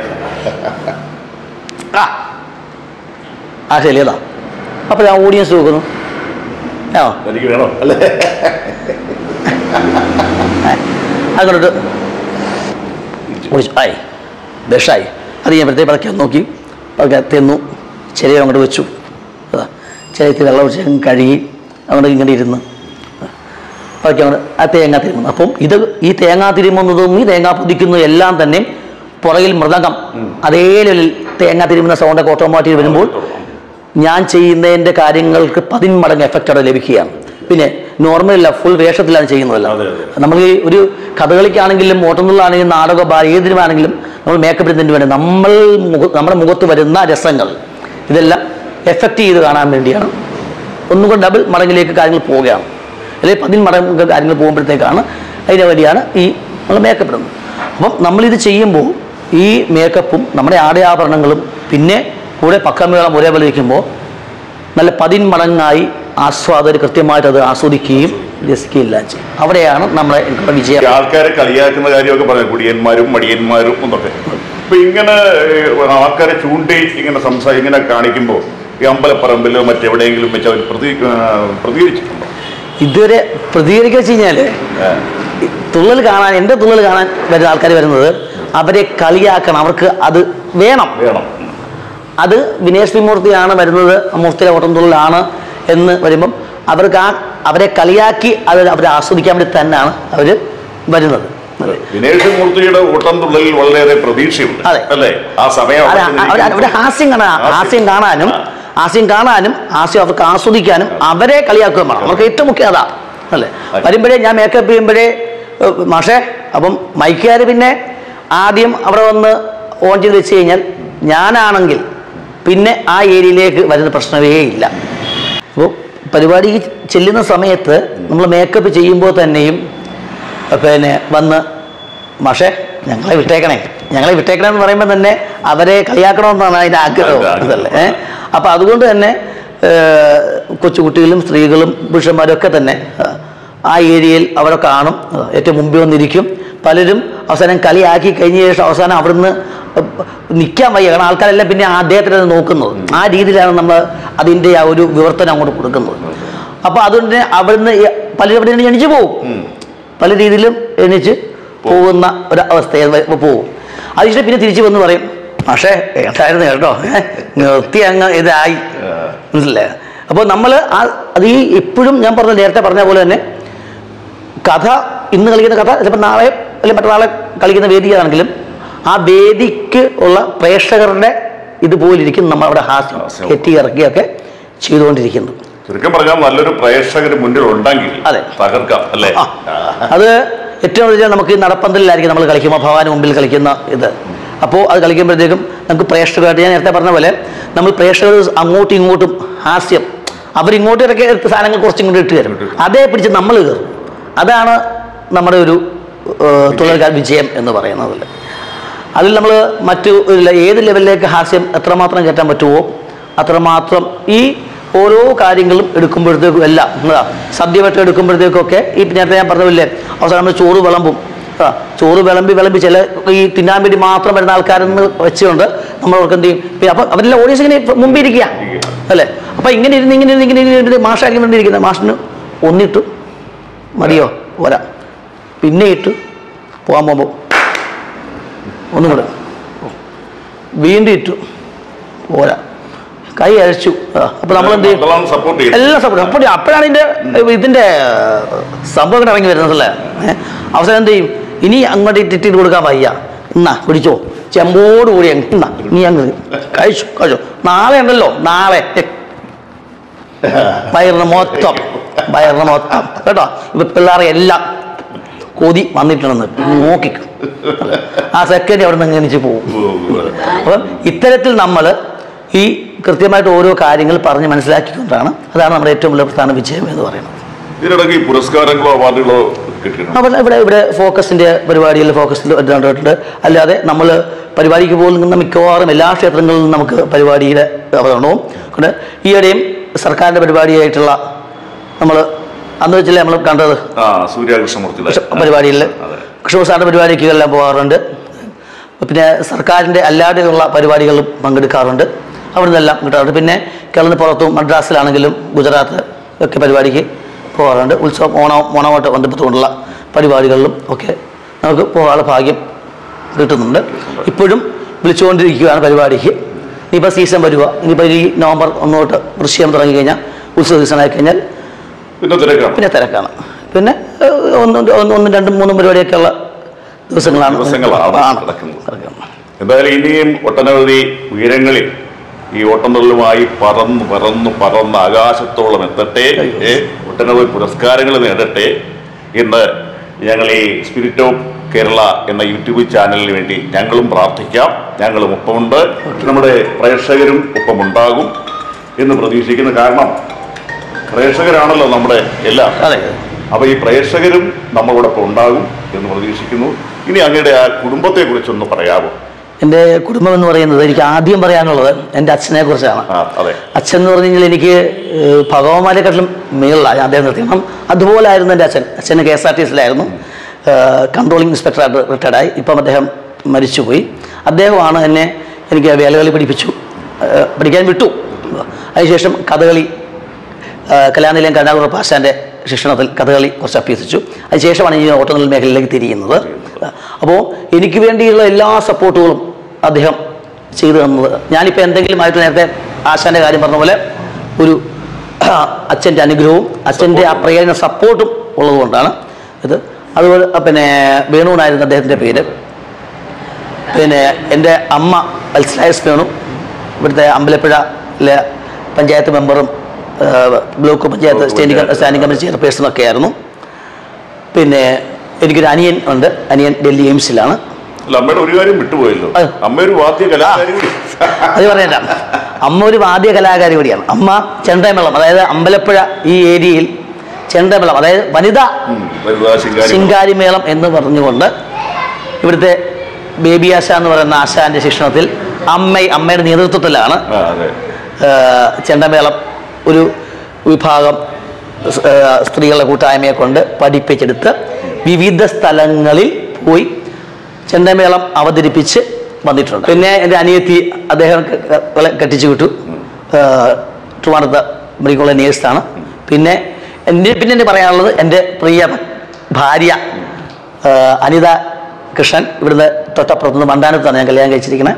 ആ ആ ശരിയതാ അപ്പോൾ ഞാൻ ഓഡിയൻസ് നോക്കുന്നു ആ എനിക്ക് വേണോ അല്ലേ അങ്ങോട്ട് കുടിച്ചു ആയി ബെഷായി അത് ഞാൻ പ്രത്യേകം പതുക്കെ നോക്കി പതുക്കെ തിന്നു ചെറിയ അങ്ങോട്ട് വെച്ചു അതാ ചെറിയ വെള്ളം ഒഴിച്ച് അങ്ങ് കഴുകി അങ്ങോട്ട് ഇങ്ങനെ ഇരുന്ന് പതുക്കെ അങ്ങോട്ട് ആ തേങ്ങ തിരുമുന്നു അപ്പം ഇത് ഈ തേങ്ങ തിരുമുന്നതും ഈ തേങ്ങ പുതിക്കുന്നതും എല്ലാം തന്നെ പുറകിൽ മൃദംഗം അതേ ലെവലിൽ തേങ്ങ തിരുമുന്ന സൗണ്ടൊക്കെ ഓട്ടോമാറ്റിക് വരുമ്പോൾ ഞാൻ ചെയ്യുന്നതിൻ്റെ കാര്യങ്ങൾക്ക് പതിന്മടങ്ങ് എഫക്റ്റ് അവിടെ ലഭിക്കുകയാണ് പിന്നെ നോർമലല്ല ഫുൾ വേഷത്തിലാണ് ചെയ്യുന്നതല്ല അതെ, അതെ. നമ്മൾ ഈ ഒരു കഥകളിക്കാണെങ്കിലും ഓട്ടംതുള്ളാണെങ്കിലും നാടക ബാ ഏതിനുമാണെങ്കിലും നമ്മൾ മേക്കപ്പ് ഇടുന്നതിന് വേണ്ടി നമ്മൾ മുഖ നമ്മുടെ മുഖത്ത് വരുന്ന രസങ്ങൾ ഇതെല്ലാം എഫക്റ്റ് ചെയ്ത് കാണാൻ വേണ്ടിയാണ് ഒന്നും കൂടെ ഡബിൾ മടങ്ങിലേക്ക് കാര്യങ്ങൾ പോവുകയാണ് അല്ലെങ്കിൽ പതിന് മടങ്ങ് കാര്യങ്ങൾ പോകുമ്പോഴത്തേക്കാണ് അതിന് വേണ്ടിയാണ് ഈ നമ്മൾ മേക്കപ്പ് ഇടുന്നത് അപ്പം നമ്മളിത് ചെയ്യുമ്പോൾ ഈ മേക്കപ്പും നമ്മുടെ ആടയാഭരണങ്ങളും പിന്നെ കൂടെ പക്കമേളം ഒരേപോലെ ഇരിക്കുമ്പോൾ നല്ല പതിന്മടങ്ങായി ആസ്വാദകർ കൃത്യമായിട്ട് അത് ആസ്വദിക്കുകയും രസിക്കുകയെല്ലാം ചെയ്യും അവിടെയാണ് നമ്മളെ എനിക്കുള്ള ഈ വിജയം ആൾക്കാരെ കളിയാക്കുന്ന കാര്യമൊക്കെ പറയാം കുടിയന്മാരും മടിയന്മാരും എന്നൊക്കെ അപ്പൊ ഇങ്ങനെ ഏഹ്, ആൾക്കാരെ ചൂണ്ടി ഇങ്ങനെ സംസാ ഇങ്ങനെ കാണിക്കുമ്പോൾ ഈ അമ്പലപ്പറമ്പിലോ മറ്റെവിടെയെങ്കിലും വെച്ച് അവർ പ്രതി ആ, പ്രതികരിച്ചിട്ടുണ്ടോ ഇതുവരെ പ്രതികരിക്കുക വെച്ച് കഴിഞ്ഞാൽ തുള്ളൽ കാണാൻ എൻ്റെ തുള്ളൽ കാണാൻ വരുന്ന ആൾക്കാർ വരുന്നത് അവരെ കളിയാക്കണം അവർക്ക് അത് വേണം വേണം അത് വിനേഷ് വിമൂർത്തിയാണ് വരുന്നത് മൂർത്തിയിലെ ഓട്ടം തുള്ളലാണ് എന്ന് വരുമ്പം അവർക്ക് ആ അവരെ കളിയാക്കി അത് അവരെ ആസ്വദിക്കാൻ വേണ്ടി തന്നെയാണ് അവർ വരുന്നത് വിനേഷ് മൂർത്തിയുടെ ഓട്ടം തുള്ളലിൽ വളരെയേറെ പ്രതീക്ഷയുണ്ട് അതെ. അല്ലേ ആ സമയം അത് അവിടെ അവര് അവര് ഹാസ്യം കാണാൻ ഹാസ്യം. ഹാസ്യം കാണാനും ഹാസ്യം കാണാനും ഹാസ്യം അവർക്ക് ആസ്വദിക്കാനും അവരെ കളിയാക്കുകയും വേണം അവർക്ക് ഏറ്റവും മുഖ്യം അതാ അല്ലേ അതെ. വരുമ്പോഴേ ഞാൻ മേക്കപ്പ് ചെയ്യുമ്പോഴേ ഏഹ്, മാഷേ അപ്പം മൈക്കുകാർ പിന്നെ ആദ്യം അവിടെ വന്ന് ഓൺ ചെയ്ത് വെച്ച് കഴിഞ്ഞാൽ ഞാനാണെങ്കിൽ പിന്നെ ആ ഏരിയയിലേക്ക് വരുന്ന പ്രശ്നമേ ഇല്ല അപ്പോൾ പരിപാടി ചെല്ലുന്ന സമയത്ത് നമ്മൾ മേക്കപ്പ് ചെയ്യുമ്പോൾ തന്നെയും പിന്നെ വന്ന് മാഷേ ഞങ്ങളെ വിട്ടേക്കണേ ഞങ്ങളെ വിട്ടേക്കണേ എന്ന് പറയുമ്പോൾ തന്നെ അവരെ കളിയാക്കണമെന്നാണ് അതിൻ്റെ ആഗ്രഹം ആഗ്രഹം. അതല്ലേ ഏഹ് അപ്പം അതുകൊണ്ട് തന്നെ ഏഹ്, കൊച്ചുകുട്ടികളും സ്ത്രീകളും പുരുഷന്മാരും ഒക്കെ തന്നെ ഏഹ്, ആ ഏരിയയിൽ അവിടെ കാണും ഏഹ്, ഏറ്റവും മുമ്പിൽ വന്നിരിക്കും പലരും അവസാനം കളിയാക്കി കഴിഞ്ഞ ശേഷം അവസാനം അവിടുന്ന് നിൽക്കാൻ വയ്യ കാരണം ആൾക്കാരെല്ലാം പിന്നെ അദ്ദേഹത്തിനെ നോക്കുന്നത് ആ രീതിയിലാണ് നമ്മൾ അതിൻ്റെ ആ ഒരു വിവർത്തനം അങ്ങോട്ട് കൊടുക്കുന്നത് അപ്പോൾ അതുകൊണ്ട് തന്നെ അവിടുന്ന് ഈ പലരും അവിടെ നിന്ന് എണിച്ച് പോകും പല രീതിയിലും എണീച്ച് പോകുന്ന ഒരു അവസ്ഥയിൽ വ- പോകും അതിനുശേഷം പിന്നെ തിരിച്ചു വന്ന് പറയും പക്ഷേ എന്തായിരുന്നു കേട്ടോ ഏ, നിർത്തി അങ്ങ് ഇതായി മനസ്സിലായോ അപ്പോൾ നമ്മൾ ആ അത് ഈ എപ്പോഴും ഞാൻ പറഞ്ഞ നേരത്തെ പറഞ്ഞ പോലെ തന്നെ കഥ ഇന്ന് കളിക്കുന്ന കഥ ചിലപ്പോൾ നാളെ അല്ലെങ്കിൽ മറ്റന്നാളെ കളിക്കുന്ന വേദിയാണെങ്കിലും ആ വേദിക്ക് ഉള്ള പ്രേക്ഷകരുടെ ഇതുപോലിരിക്കും നമ്മൾ അവിടെ ഹാസ്യം ഹാസ്യം. കെട്ടി ഇറക്കിയൊക്കെ ചെയ്തുകൊണ്ടിരിക്കുന്നത് ചുരുക്കം പറഞ്ഞാൽ നല്ലൊരു പ്രേക്ഷകർ മുന്നിൽ ഉണ്ടെങ്കിൽ അതെ. തകർക്കാം അല്ലേ ആ. അത് ഏറ്റവും കൂടുതൽ നമുക്ക് ഈ നടപ്പന്തലിലായിരിക്കും നമ്മൾ കളിക്കുമ്പോൾ ഭഗവാന് മുമ്പിൽ കളിക്കുന്ന ഇത് അപ്പോൾ അത് കളിക്കുമ്പോഴത്തേക്കും നമുക്ക് പ്രേക്ഷകരായിട്ട് ഞാൻ നേരത്തെ പറഞ്ഞ പോലെ നമ്മൾ പ്രേക്ഷകർ അങ്ങോട്ടും ഇങ്ങോട്ടും ഹാസ്യം അവരിങ്ങോട്ട് ഇറക്കി എടുത്ത സാധനങ്ങൾ കുറച്ചും കൂടി ഇട്ട് തരും അതേ പിടിച്ച് നമ്മൾ കയറും അതാണ് നമ്മുടെ ഒരു തൊഴിൽക്കാർ വിജയം എന്ന് പറയുന്നത് അതിൽ നമ്മൾ മറ്റു ഒരു ലെ- ഏത് ലെവലിലേക്ക് ഹാസ്യം എത്രമാത്രം കയറ്റാൻ പറ്റുമോ അത്രമാത്രം ഈ ഓരോ കാര്യങ്ങളും എടുക്കുമ്പോഴത്തേക്കും എല്ലാം എന്താ സദ്യവട്ടം എടുക്കുമ്പോഴത്തേക്കൊക്കെ ഈ നേരത്തെ ഞാൻ പറഞ്ഞില്ലേ അവസാനം നമ്മൾ ചോറ് വിളമ്പും ആ, ചോറ് വിളമ്പി വിളമ്പി ചില ഈ തിന്നാൻ വേണ്ടി മാത്രം വരുന്ന ആൾക്കാരെന്ന് വെച്ചുകൊണ്ട് നമ്മൾ അവർക്ക് എന്ത് ചെയ്യും പിന്നെ അപ്പം അവരെല്ലാം ഓഡിയൻസ് ഇങ്ങനെ മുമ്പിൽ ഇരിക്കുക അല്ലേ അപ്പം ഇങ്ങനെ ഇരുന്ന് ഇങ്ങനെ ഇരുന്ന് ഇങ്ങനെ ഇരുന്ന് മാഷാക്കി വേണ്ടിയിരിക്കുന്നത് മാഷിന് ഒന്നിട്ടു മതിയോ പോരാ പിന്നെ ഇട്ട് പോകാൻ പോകുമ്പോൾ ഒന്നും കൂടെ വീണ്ടും ഇട്ടു പോരാ കൈ അഴിച്ചു അപ്പോൾ നമ്മൾ എന്ത് ചെയ്യും മക്കളാണ് സപ്പോർട്ട് ചെയ്യുന്നത് എല്ലാം സപ്പോർട്ട് അപ്പോൾ അപ്പോഴാണ് ഇതിൻ്റെ ഇതിൻ്റെ സംഭവം ഇറങ്ങി വരുന്നതല്ലേ ഏഹ് അവസാനം എന്ത് ചെയ്യും ഇനി അങ്ങോട്ട് ഇട്ടിട്ട് കൊടുക്കാൻ വയ്യ എന്നാ പിടിച്ചോ ചെമ്പോട് കൂടി അങ്ങ് എന്നാ നീ അങ്ങ് കഴിച്ചു കഴിച്ചു നാളെ ഉണ്ടല്ലോ നാളെ വയറിന് മൊത്തം വയറിന് മൊത്തം കേട്ടോ ഇപ്പൊ പിള്ളേരെ എല്ലാം കൊതി വന്നിട്ടുണ്ടെന്ന് നോക്കിക്കും ആ സെക്കൻഡ് അവിടെ നിന്ന് എണീച്ച് പോകും അപ്പം ഇത്തരത്തിൽ നമ്മൾ ഈ കൃത്യമായിട്ട് ഓരോ കാര്യങ്ങൾ പറഞ്ഞ് മനസ്സിലാക്കിക്കൊണ്ടാണ് അതാണ് നമ്മുടെ ഏറ്റവും വലിയ പ്രധാന വിജയം എന്ന് പറയുന്നത് ഇതിനിടയ്ക്ക് ഈ പുരസ്കാരങ്ങളോ അവാർഡുകളോ കിട്ടിയിട്ടുണ്ട് അപ്പോൾ ഇവിടെ ഇവിടെ ഫോക്കസിൻ്റെ പരിപാടിയിൽ ഫോക്കസിൽ കണ്ടിട്ടുണ്ട് അല്ലാതെ നമ്മൾ പരിപാടിക്ക് പോകുന്ന മിക്കവാറും എല്ലാ ക്ഷേത്രങ്ങളിലും നമുക്ക് പരിപാടിയുടെ അവതരണവും കൊണ്ട് ഈയിടെയും സർക്കാരിൻ്റെ പരിപാടിയായിട്ടുള്ള നമ്മൾ അന്ന് വെച്ചല്ലേ നമ്മൾ കണ്ടത് ആ സൂര്യകൃഷ്ണമൂർത്തി പരിപാടിയിൽ അതെ കൃഷ്ണപ്രസാദ പരിപാടിക്കെല്ലാം പോകാറുണ്ട് പിന്നെ സർക്കാരിൻ്റെ അല്ലാതെയുള്ള പരിപാടികളിലും പങ്കെടുക്കാറുണ്ട് അവിടെ നിന്നെല്ലാം കിട്ടാറുണ്ട് പിന്നെ കേരളത്തിന് പുറത്തും മദ്രാസിലാണെങ്കിലും ഗുജറാത്ത് ഒക്കെ പരിപാടിക്ക് പോകാറുണ്ട് ഉത്സവം ഓണം ഓണമായിട്ട് ബന്ധപ്പെട്ടുകൊണ്ടുള്ള പരിപാടികളിലും ഒക്കെ നമുക്ക് പോകാനുള്ള ഭാഗ്യം കിട്ടുന്നുണ്ട് ഇപ്പോഴും വിളിച്ചുകൊണ്ടിരിക്കുകയാണ് പരിപാടിക്ക് ഇനിയിപ്പോൾ സീസൺ വരിക ഇനിയിപ്പോൾ ഈ നവംബർ ഒന്നോട്ട് വൃശ്ചികം തുടങ്ങിക്കഴിഞ്ഞാൽ ഉത്സവ സീസൺ ആയി കഴിഞ്ഞാൽ പിന്നെ തിരക്കാണ് പിന്നെ തിരക്കാണ് പിന്നെ ഏഹ്, ഒന്ന് ഒന്ന് ഒന്നും രണ്ടും മൂന്നും പരിപാടിയൊക്കെയുള്ള ദിവസങ്ങളാണ് ദിവസങ്ങളാണ് ആണ്. നടക്കുന്നത്. നടക്കുന്നത്. എന്തായാലും ഇനിയും ഒട്ടനവധി ഉയരങ്ങളിൽ ഈ ഓട്ടംതുള്ളുമായി പറന്ന് പറന്ന് പറന്ന് ആകാശത്തോളം എത്തട്ടെ ഏ, ഒട്ടനവധി പുരസ്കാരങ്ങൾ നേടട്ടെ എന്ന് ഞങ്ങൾ ഈ സ്പിരിറ്റ് ഓഫ് കേരള എന്ന യൂട്യൂബ് ചാനലിന് വേണ്ടി ഞങ്ങളും പ്രാർത്ഥിക്കാം ഞങ്ങളും ഒപ്പമുണ്ട് നമ്മുടെ പ്രേക്ഷകരും ഒപ്പമുണ്ടാകും എന്ന് പ്രതീക്ഷിക്കുന്നു കാരണം പ്രേക്ഷകരാണല്ലോ നമ്മുടെ എല്ലാം അതെ അപ്പൊ ഈ പ്രേക്ഷകരും നമ്മളോടൊപ്പം ഉണ്ടാകും എന്ന് പ്രതീക്ഷിക്കുന്നു ഇനി അങ്ങയുടെ ആ കുടുംബത്തെ കുറിച്ചൊന്ന് പറയാമോ എൻ്റെ കുടുംബം എന്ന് പറയുന്നത് എനിക്ക് ആദ്യം പറയാനുള്ളത് എൻ്റെ അച്ഛനെ കുറിച്ചാണ് ആ അതെ അച്ഛൻ എന്ന് പറഞ്ഞു കഴിഞ്ഞാൽ എനിക്ക് ഏഹ്, ഭഗവാന്മാരെക്കാട്ടിലും മേളിലാണ് ഞാൻ അദ്ദേഹം നിർത്തി കാരണം അതുപോലായിരുന്നു എൻ്റെ അച്ഛൻ അച്ഛൻ കെ എസ് ആർ ടി സിയിലായിരുന്നു കൺട്രോളിംഗ് ഇൻസ്പെക്ടറായിട്ട് റിട്ടയർഡായി ഇപ്പം അദ്ദേഹം മരിച്ചുപോയി അദ്ദേഹമാണ് എന്നെ എനിക്ക് വേലകളി പഠിപ്പിച്ചു ഏഹ്, പഠിക്കാൻ വിട്ടു അതിനുശേഷം കഥകളി ആ, കലാനിലയം കരുണാകുറ പാശാൻ്റെ ശിക്ഷണത്തിൽ കഥകളി കുറച്ച് അഭ്യസിച്ചു അതിനുശേഷമാണ് ഈ ഓട്ടോനൽ മേഖലയിലേക്ക് തിരിയുന്നത് അപ്പോൾ എനിക്ക് വേണ്ടിയുള്ള എല്ലാ സപ്പോർട്ടുകളും അദ്ദേഹം ചെയ്തു തന്നത് ഞാനിപ്പോൾ എന്തെങ്കിലും ആയിട്ട് നേരത്തെ ആശാൻ്റെ കാര്യം പറഞ്ഞ പോലെ ഒരു അച്ഛൻ്റെ അനുഗ്രഹവും അച്ഛൻ്റെ ആ പ്രേരണ സപ്പോർട്ടും ഉള്ളതുകൊണ്ടാണ് ഇത് അതുപോലെ ആ, പിന്നെ വേണുവിനായിരുന്നു അദ്ദേഹത്തിൻ്റെ പേര് പിന്നെ എൻ്റെ അമ്മ അൽസ്ലായസ് വേണു ഇവിടുത്തെ അമ്പലപ്പുഴയിലെ പഞ്ചായത്ത് മെമ്പറും ആ, block panchayat block standing panchayat. Standing committee ചെയർപേഴ്സണും ഒക്കെ ആയിരുന്നു പിന്നെ എനിക്കൊരു അനിയൻ ഉണ്ട് അനിയൻ ഡൽഹി എയിംസിലാണ് അല്ല അമ്മയുടെ ഒരു കാര്യം വിട്ടുപോയല്ലോ ആ. അമ്മ ഒരു വാദ്യ കലാകാരി കൂടി അത് പറഞ്ഞില്ല അമ്മ ഒരു വാദ്യ കലാകാരി കൂടിയാണ് അമ്മ ചെണ്ടമേളം അതായത് അമ്പലപ്പുഴ ഈ ഏരിയയിൽ ചെണ്ടമേളം അതായത് വനിതാ ഉം, വനിതാ ശിങ്കാരി ശിങ്കാരിമേളം എന്ന് പറഞ്ഞുകൊണ്ട് ഇവിടുത്തെ ബേബി ആശ എന്ന് പറയുന്ന ആശാന്റെ ശിക്ഷണത്തിൽ അമ്മ അമ്മയുടെ നേതൃത്വത്തിലാണ് ആ അതെ ഏഹ്, ചെണ്ടമേളം ഒരു വിഭാഗം സ്- ഏഹ്, സ്ത്രീകളുടെ കൂട്ടായ്മയെ കൊണ്ട് പഠിപ്പിച്ചെടുത്ത് വിവിധ സ്ഥലങ്ങളിൽ പോയി ചെണ്ടമേളം അവതരിപ്പിച്ച് വന്നിട്ടുണ്ട് പിന്നെ എൻ്റെ അനിയത്തി അദ്ദേഹം ക- ക- കളെ കെട്ടിച്ചു വിട്ടു ഏഹ്, ട്രിവാൻഡ്രത്ത് മെഡിക്കൽ കോളേജ് നേഴ്സാണ് പിന്നെ എൻ്റെ പിന്നെ എനിക്ക് പറയാനുള്ളത് എൻ്റെ പ്രിയ ഭാര്യ ഏഹ്, അനിത കൃഷ്ണൻ ഇവിടുന്ന് തൊട്ടപ്പുറത്ത് നിന്ന് മണ്ടാനത്താണ് ഞാൻ കല്യാണം കഴിച്ചിരിക്കുന്നത്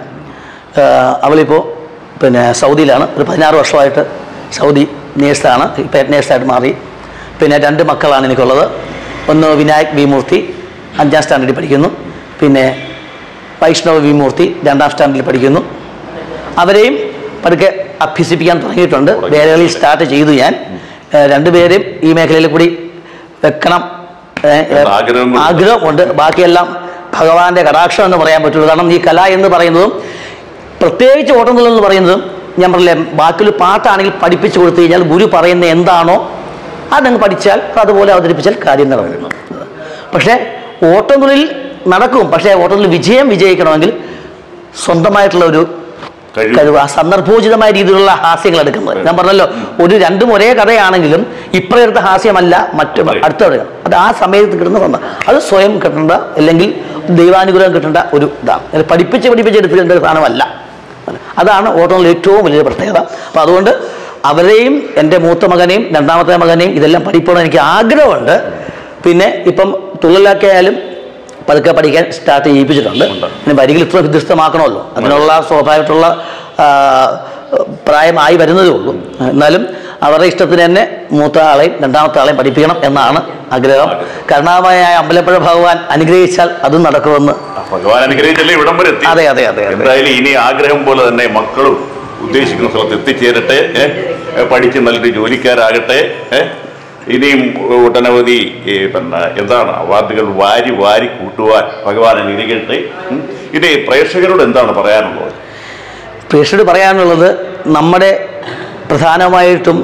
ഏഹ്, അവളിപ്പോൾ പിന്നെ സൗദിയിലാണ് ഒരു പതിനാറ് വർഷമായിട്ട് സൗദി നേഴ്സാണ് ഇപ്പോൾ ഹെഡ് നേഴ്സായിട്ട് മാറി പിന്നെ രണ്ട് മക്കളാണ് എനിക്കുള്ളത് ഒന്ന് വിനായക് വി മൂർത്തി അഞ്ചാം സ്റ്റാൻഡേർഡിൽ പഠിക്കുന്നു പിന്നെ വൈഷ്ണവ് വി മൂർത്തി രണ്ടാം സ്റ്റാൻഡേർഡിൽ പഠിക്കുന്നു അവരെയും പതുക്കെ അഭ്യസിപ്പിക്കാൻ തുടങ്ങിയിട്ടുണ്ട് വേലകളിൽ സ്റ്റാർട്ട് ചെയ്തു ഞാൻ ഏഹ് രണ്ടുപേരെയും ഈ മേഖലയിൽ കൂടി വെക്കണം ഏഹ് എന്ന ആഗ്രഹം കൊണ്ട്. ആഗ്രഹമുണ്ട് ബാക്കിയെല്ലാം ഭഗവാന്റെ കടാക്ഷം എന്ന് പറയാൻ പറ്റുള്ളൂ കാരണം ഈ കല എന്ന് പറയുന്നതും പ്രത്യേകിച്ച് ഓട്ടംതുള്ളൽ എന്ന് പറയുന്നതും ഞാൻ പറഞ്ഞില്ലേ ബാക്കിയൊരു പാട്ടാണെങ്കിൽ പഠിപ്പിച്ചു കൊടുത്തു കഴിഞ്ഞാൽ ഗുരു പറയുന്ന എന്താണോ അതങ്ങ് പഠിച്ചാൽ അതുപോലെ അവതരിപ്പിച്ചാൽ കാര്യം നടക്കും പക്ഷേ ഓട്ടംതുള്ളിൽ നടക്കും പക്ഷേ ഓട്ടംതുള്ളിൽ വിജയം വിജയിക്കണമെങ്കിൽ സ്വന്തമായിട്ടുള്ള ഒരു കഴിവ്. കഴിവ് ആ സന്ദർഭോചിതമായ രീതിയിലുള്ള ഹാസ്യങ്ങൾ എടുക്കുന്നത് ഞാൻ പറഞ്ഞല്ലോ ഒരു രണ്ടും ഒരേ കഥയാണെങ്കിലും ഇപ്പഴത്തെ ഹാസ്യമല്ല മറ്റു അതെ. അടുത്ത കഥ അത് ആ സമയത്ത് കിട്ടുന്ന സന്ദർഭം അത് സ്വയം കിട്ടേണ്ട അല്ലെങ്കിൽ ദൈവാനുഗ്രഹം കിട്ടേണ്ട ഒരു ഇതാണ് അത് പഠിപ്പിച്ച് പഠിപ്പിച്ച് എടുക്കേണ്ട ഒരു സാധനമല്ല അതാണ് ഓട്ടങ്ങളിൽ ഏറ്റവും വലിയ പ്രത്യേകത അപ്പം അതുകൊണ്ട് അവരെയും എൻ്റെ മൂത്ത മകനെയും രണ്ടാമത്തെ മകനെയും ഇതെല്ലാം പഠിക്കണം എനിക്ക് ആഗ്രഹമുണ്ട് പിന്നെ ഇപ്പം തുള്ളലൊക്കെ ആയാലും പതുക്കെ പഠിക്കാൻ സ്റ്റാർട്ട് ചെയ്യിപ്പിച്ചിട്ടുണ്ട് ഉണ്ട്. പിന്നെ വരികൾ ഇത്ര വ്യത്യസ്തമാക്കണമല്ലോ അതിനുള്ള സ്വാഭാവികമായിട്ടുള്ള ആ, പ്രായമായി വരുന്നതേ ഉള്ളൂ എന്നാലും അവരുടെ ഇഷ്ടത്തിന് തന്നെ മൂത്ത ആളെയും രണ്ടാമത്തെ ആളെയും പഠിപ്പിക്കണം എന്നാണ് ആഗ്രഹം കരുണാമയായ അമ്പലപ്പുഴ ഭഗവാൻ അനുഗ്രഹിച്ചാൽ അതും നടക്കുമെന്ന് ഭഗവാൻ അനുഗ്രഹിച്ചല്ലേ ഇവിടം വരെ എത്തി അതെ അതെ അതെ അതെ എന്തായാലും ഇനി ആഗ്രഹം പോലെ തന്നെ മക്കളും ഉദ്ദേശിക്കുന്ന സ്ഥലത്ത് എത്തിച്ചേരട്ടെ ഏ? ഏ, പഠിച്ച് നല്ലൊരു ജോലിക്കാരാകട്ടെ ഏ? ഇനിയും ഒട്ടനവധി ഈ പിന്നെ എന്താണ് അവാർഡുകൾ വാരി വാരി കൂട്ടുവാൻ ഭഗവാൻ അനുഗ്രഹിക്കട്ടെ ഉം. ഇനി പ്രേക്ഷകരോട് എന്താണ് പറയാനുള്ളത് പ്രേക്ഷകരോട് പറയാനുള്ളത് നമ്മുടെ പ്രധാനമായിട്ടും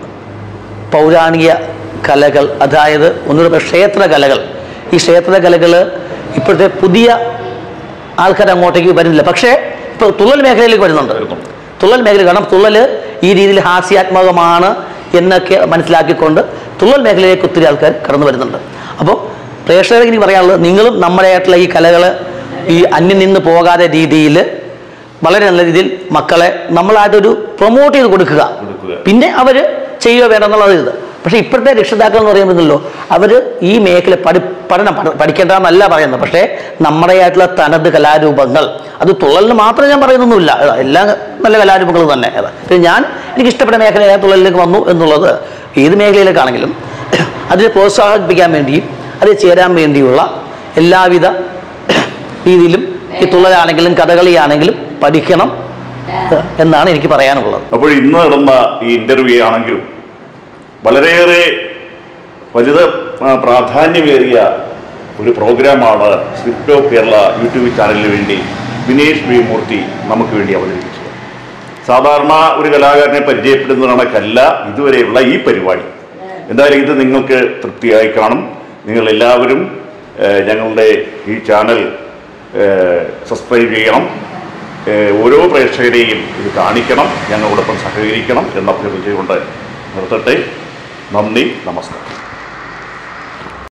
പൗരാണിക കലകൾ അതായത് ഒന്നുകൂടെ ക്ഷേത്ര കലകൾ ഈ ക്ഷേത്ര കലകൾ ഇപ്പോഴത്തെ പുതിയ ആൾക്കാർ അങ്ങോട്ടേക്ക് വരുന്നില്ല പക്ഷേ ഇപ്പോൾ തുള്ളൽ മേഖലയിലേക്ക് വരുന്നുണ്ട് വരുന്നുണ്ട്. തുള്ളൽ മേഖല കാരണം തുള്ളൽ ഈ രീതിയിൽ ഹാസ്യാത്മകമാണ് എന്നൊക്കെ മനസ്സിലാക്കിക്കൊണ്ട് തുള്ളൽ മേഖലയിലേക്ക് ഒത്തിരി ആൾക്കാർ കടന്നു വരുന്നുണ്ട് അപ്പോൾ പ്രേക്ഷകർക്ക് ഇനി പറയാനുള്ളത് നിങ്ങളും നമ്മുടെ ആയിട്ടുള്ള ഈ കലകൾ ഈ അന്യം നിന്ന് പോകാതെ രീതിയിൽ വളരെ നല്ല രീതിയിൽ മക്കളെ നമ്മളായിട്ടൊരു പ്രൊമോട്ട് ചെയ്ത് കൊടുക്കുക കൊടുക്കുക. പിന്നെ അവർ ചെയ്യുക വേണമെന്നുള്ളത് ഇത് പക്ഷേ ഇപ്പോഴത്തെ രക്ഷിതാക്കൾ എന്ന് പറയുമ്പോഴല്ലോ അവർ ഈ മേഖല പഠി പഠനം പഠ- പഠിക്കേണ്ടതെന്നല്ല പറയുന്നത് പക്ഷേ നമ്മുടെ ആയിട്ടുള്ള തനത് കലാരൂപങ്ങൾ അത് തുള്ളലിന് മാത്രം ഞാൻ പറയുന്നൊന്നുമില്ല ഏതാ, എല്ലാ നല്ല കലാരൂപങ്ങളും തന്നെ ഏതാ. പിന്നെ ഞാൻ എനിക്ക് ഇഷ്ടപ്പെട്ട മേഖലയായ തുള്ളലിലേക്ക് വന്നു എന്നുള്ളത് ഏത് മേഖലയിലേക്കാണെങ്കിലും അതിനെ പ്രോത്സാഹിപ്പിക്കാൻ വേണ്ടിയും അതിൽ ചേരാൻ വേണ്ടിയുള്ള എല്ലാവിധ രീതിയിലും ഈ തുള്ളലാണെങ്കിലും കഥകളിയാണെങ്കിലും പഠിക്കണം എന്നാണ് എനിക്ക് പറയാനുള്ളത് അപ്പോൾ ഇന്ന് നടന്ന ഈ ഇന്റർവ്യൂ ആണെങ്കിലും വളരെയേറെ വലുത് ആ, പ്രാധാന്യമേറിയ ഒരു പ്രോഗ്രാമാണ് സ്വിഫ്റ്റ് ഓഫ് കേരള യൂട്യൂബ് ചാനലിന് വേണ്ടി വിനേഷ് വി മൂർത്തി നമുക്ക് വേണ്ടി അവതരിപ്പിച്ചത് സാധാരണ ഒരു കലാകാരനെ പരിചയപ്പെടുന്ന കണക്കല്ല ഇതുവരെയുള്ള ഈ പരിപാടി എന്തായാലും ഇത് നിങ്ങൾക്ക് തൃപ്തിയായി കാണും നിങ്ങൾ എല്ലാവരും ഏഹ്, ഞങ്ങളുടെ ഈ ചാനൽ ഏഹ്, സബ്സ്ക്രൈബ് ചെയ്യണം ഏഹ്, ഓരോ പ്രേക്ഷകരെയും ഇത് കാണിക്കണം ഞങ്ങളോടൊപ്പം സഹകരിക്കണം എന്ന അഭ്യർത്ഥിച്ചുകൊണ്ട് നിർത്തട്ടെ നന്ദി നമസ്കാരം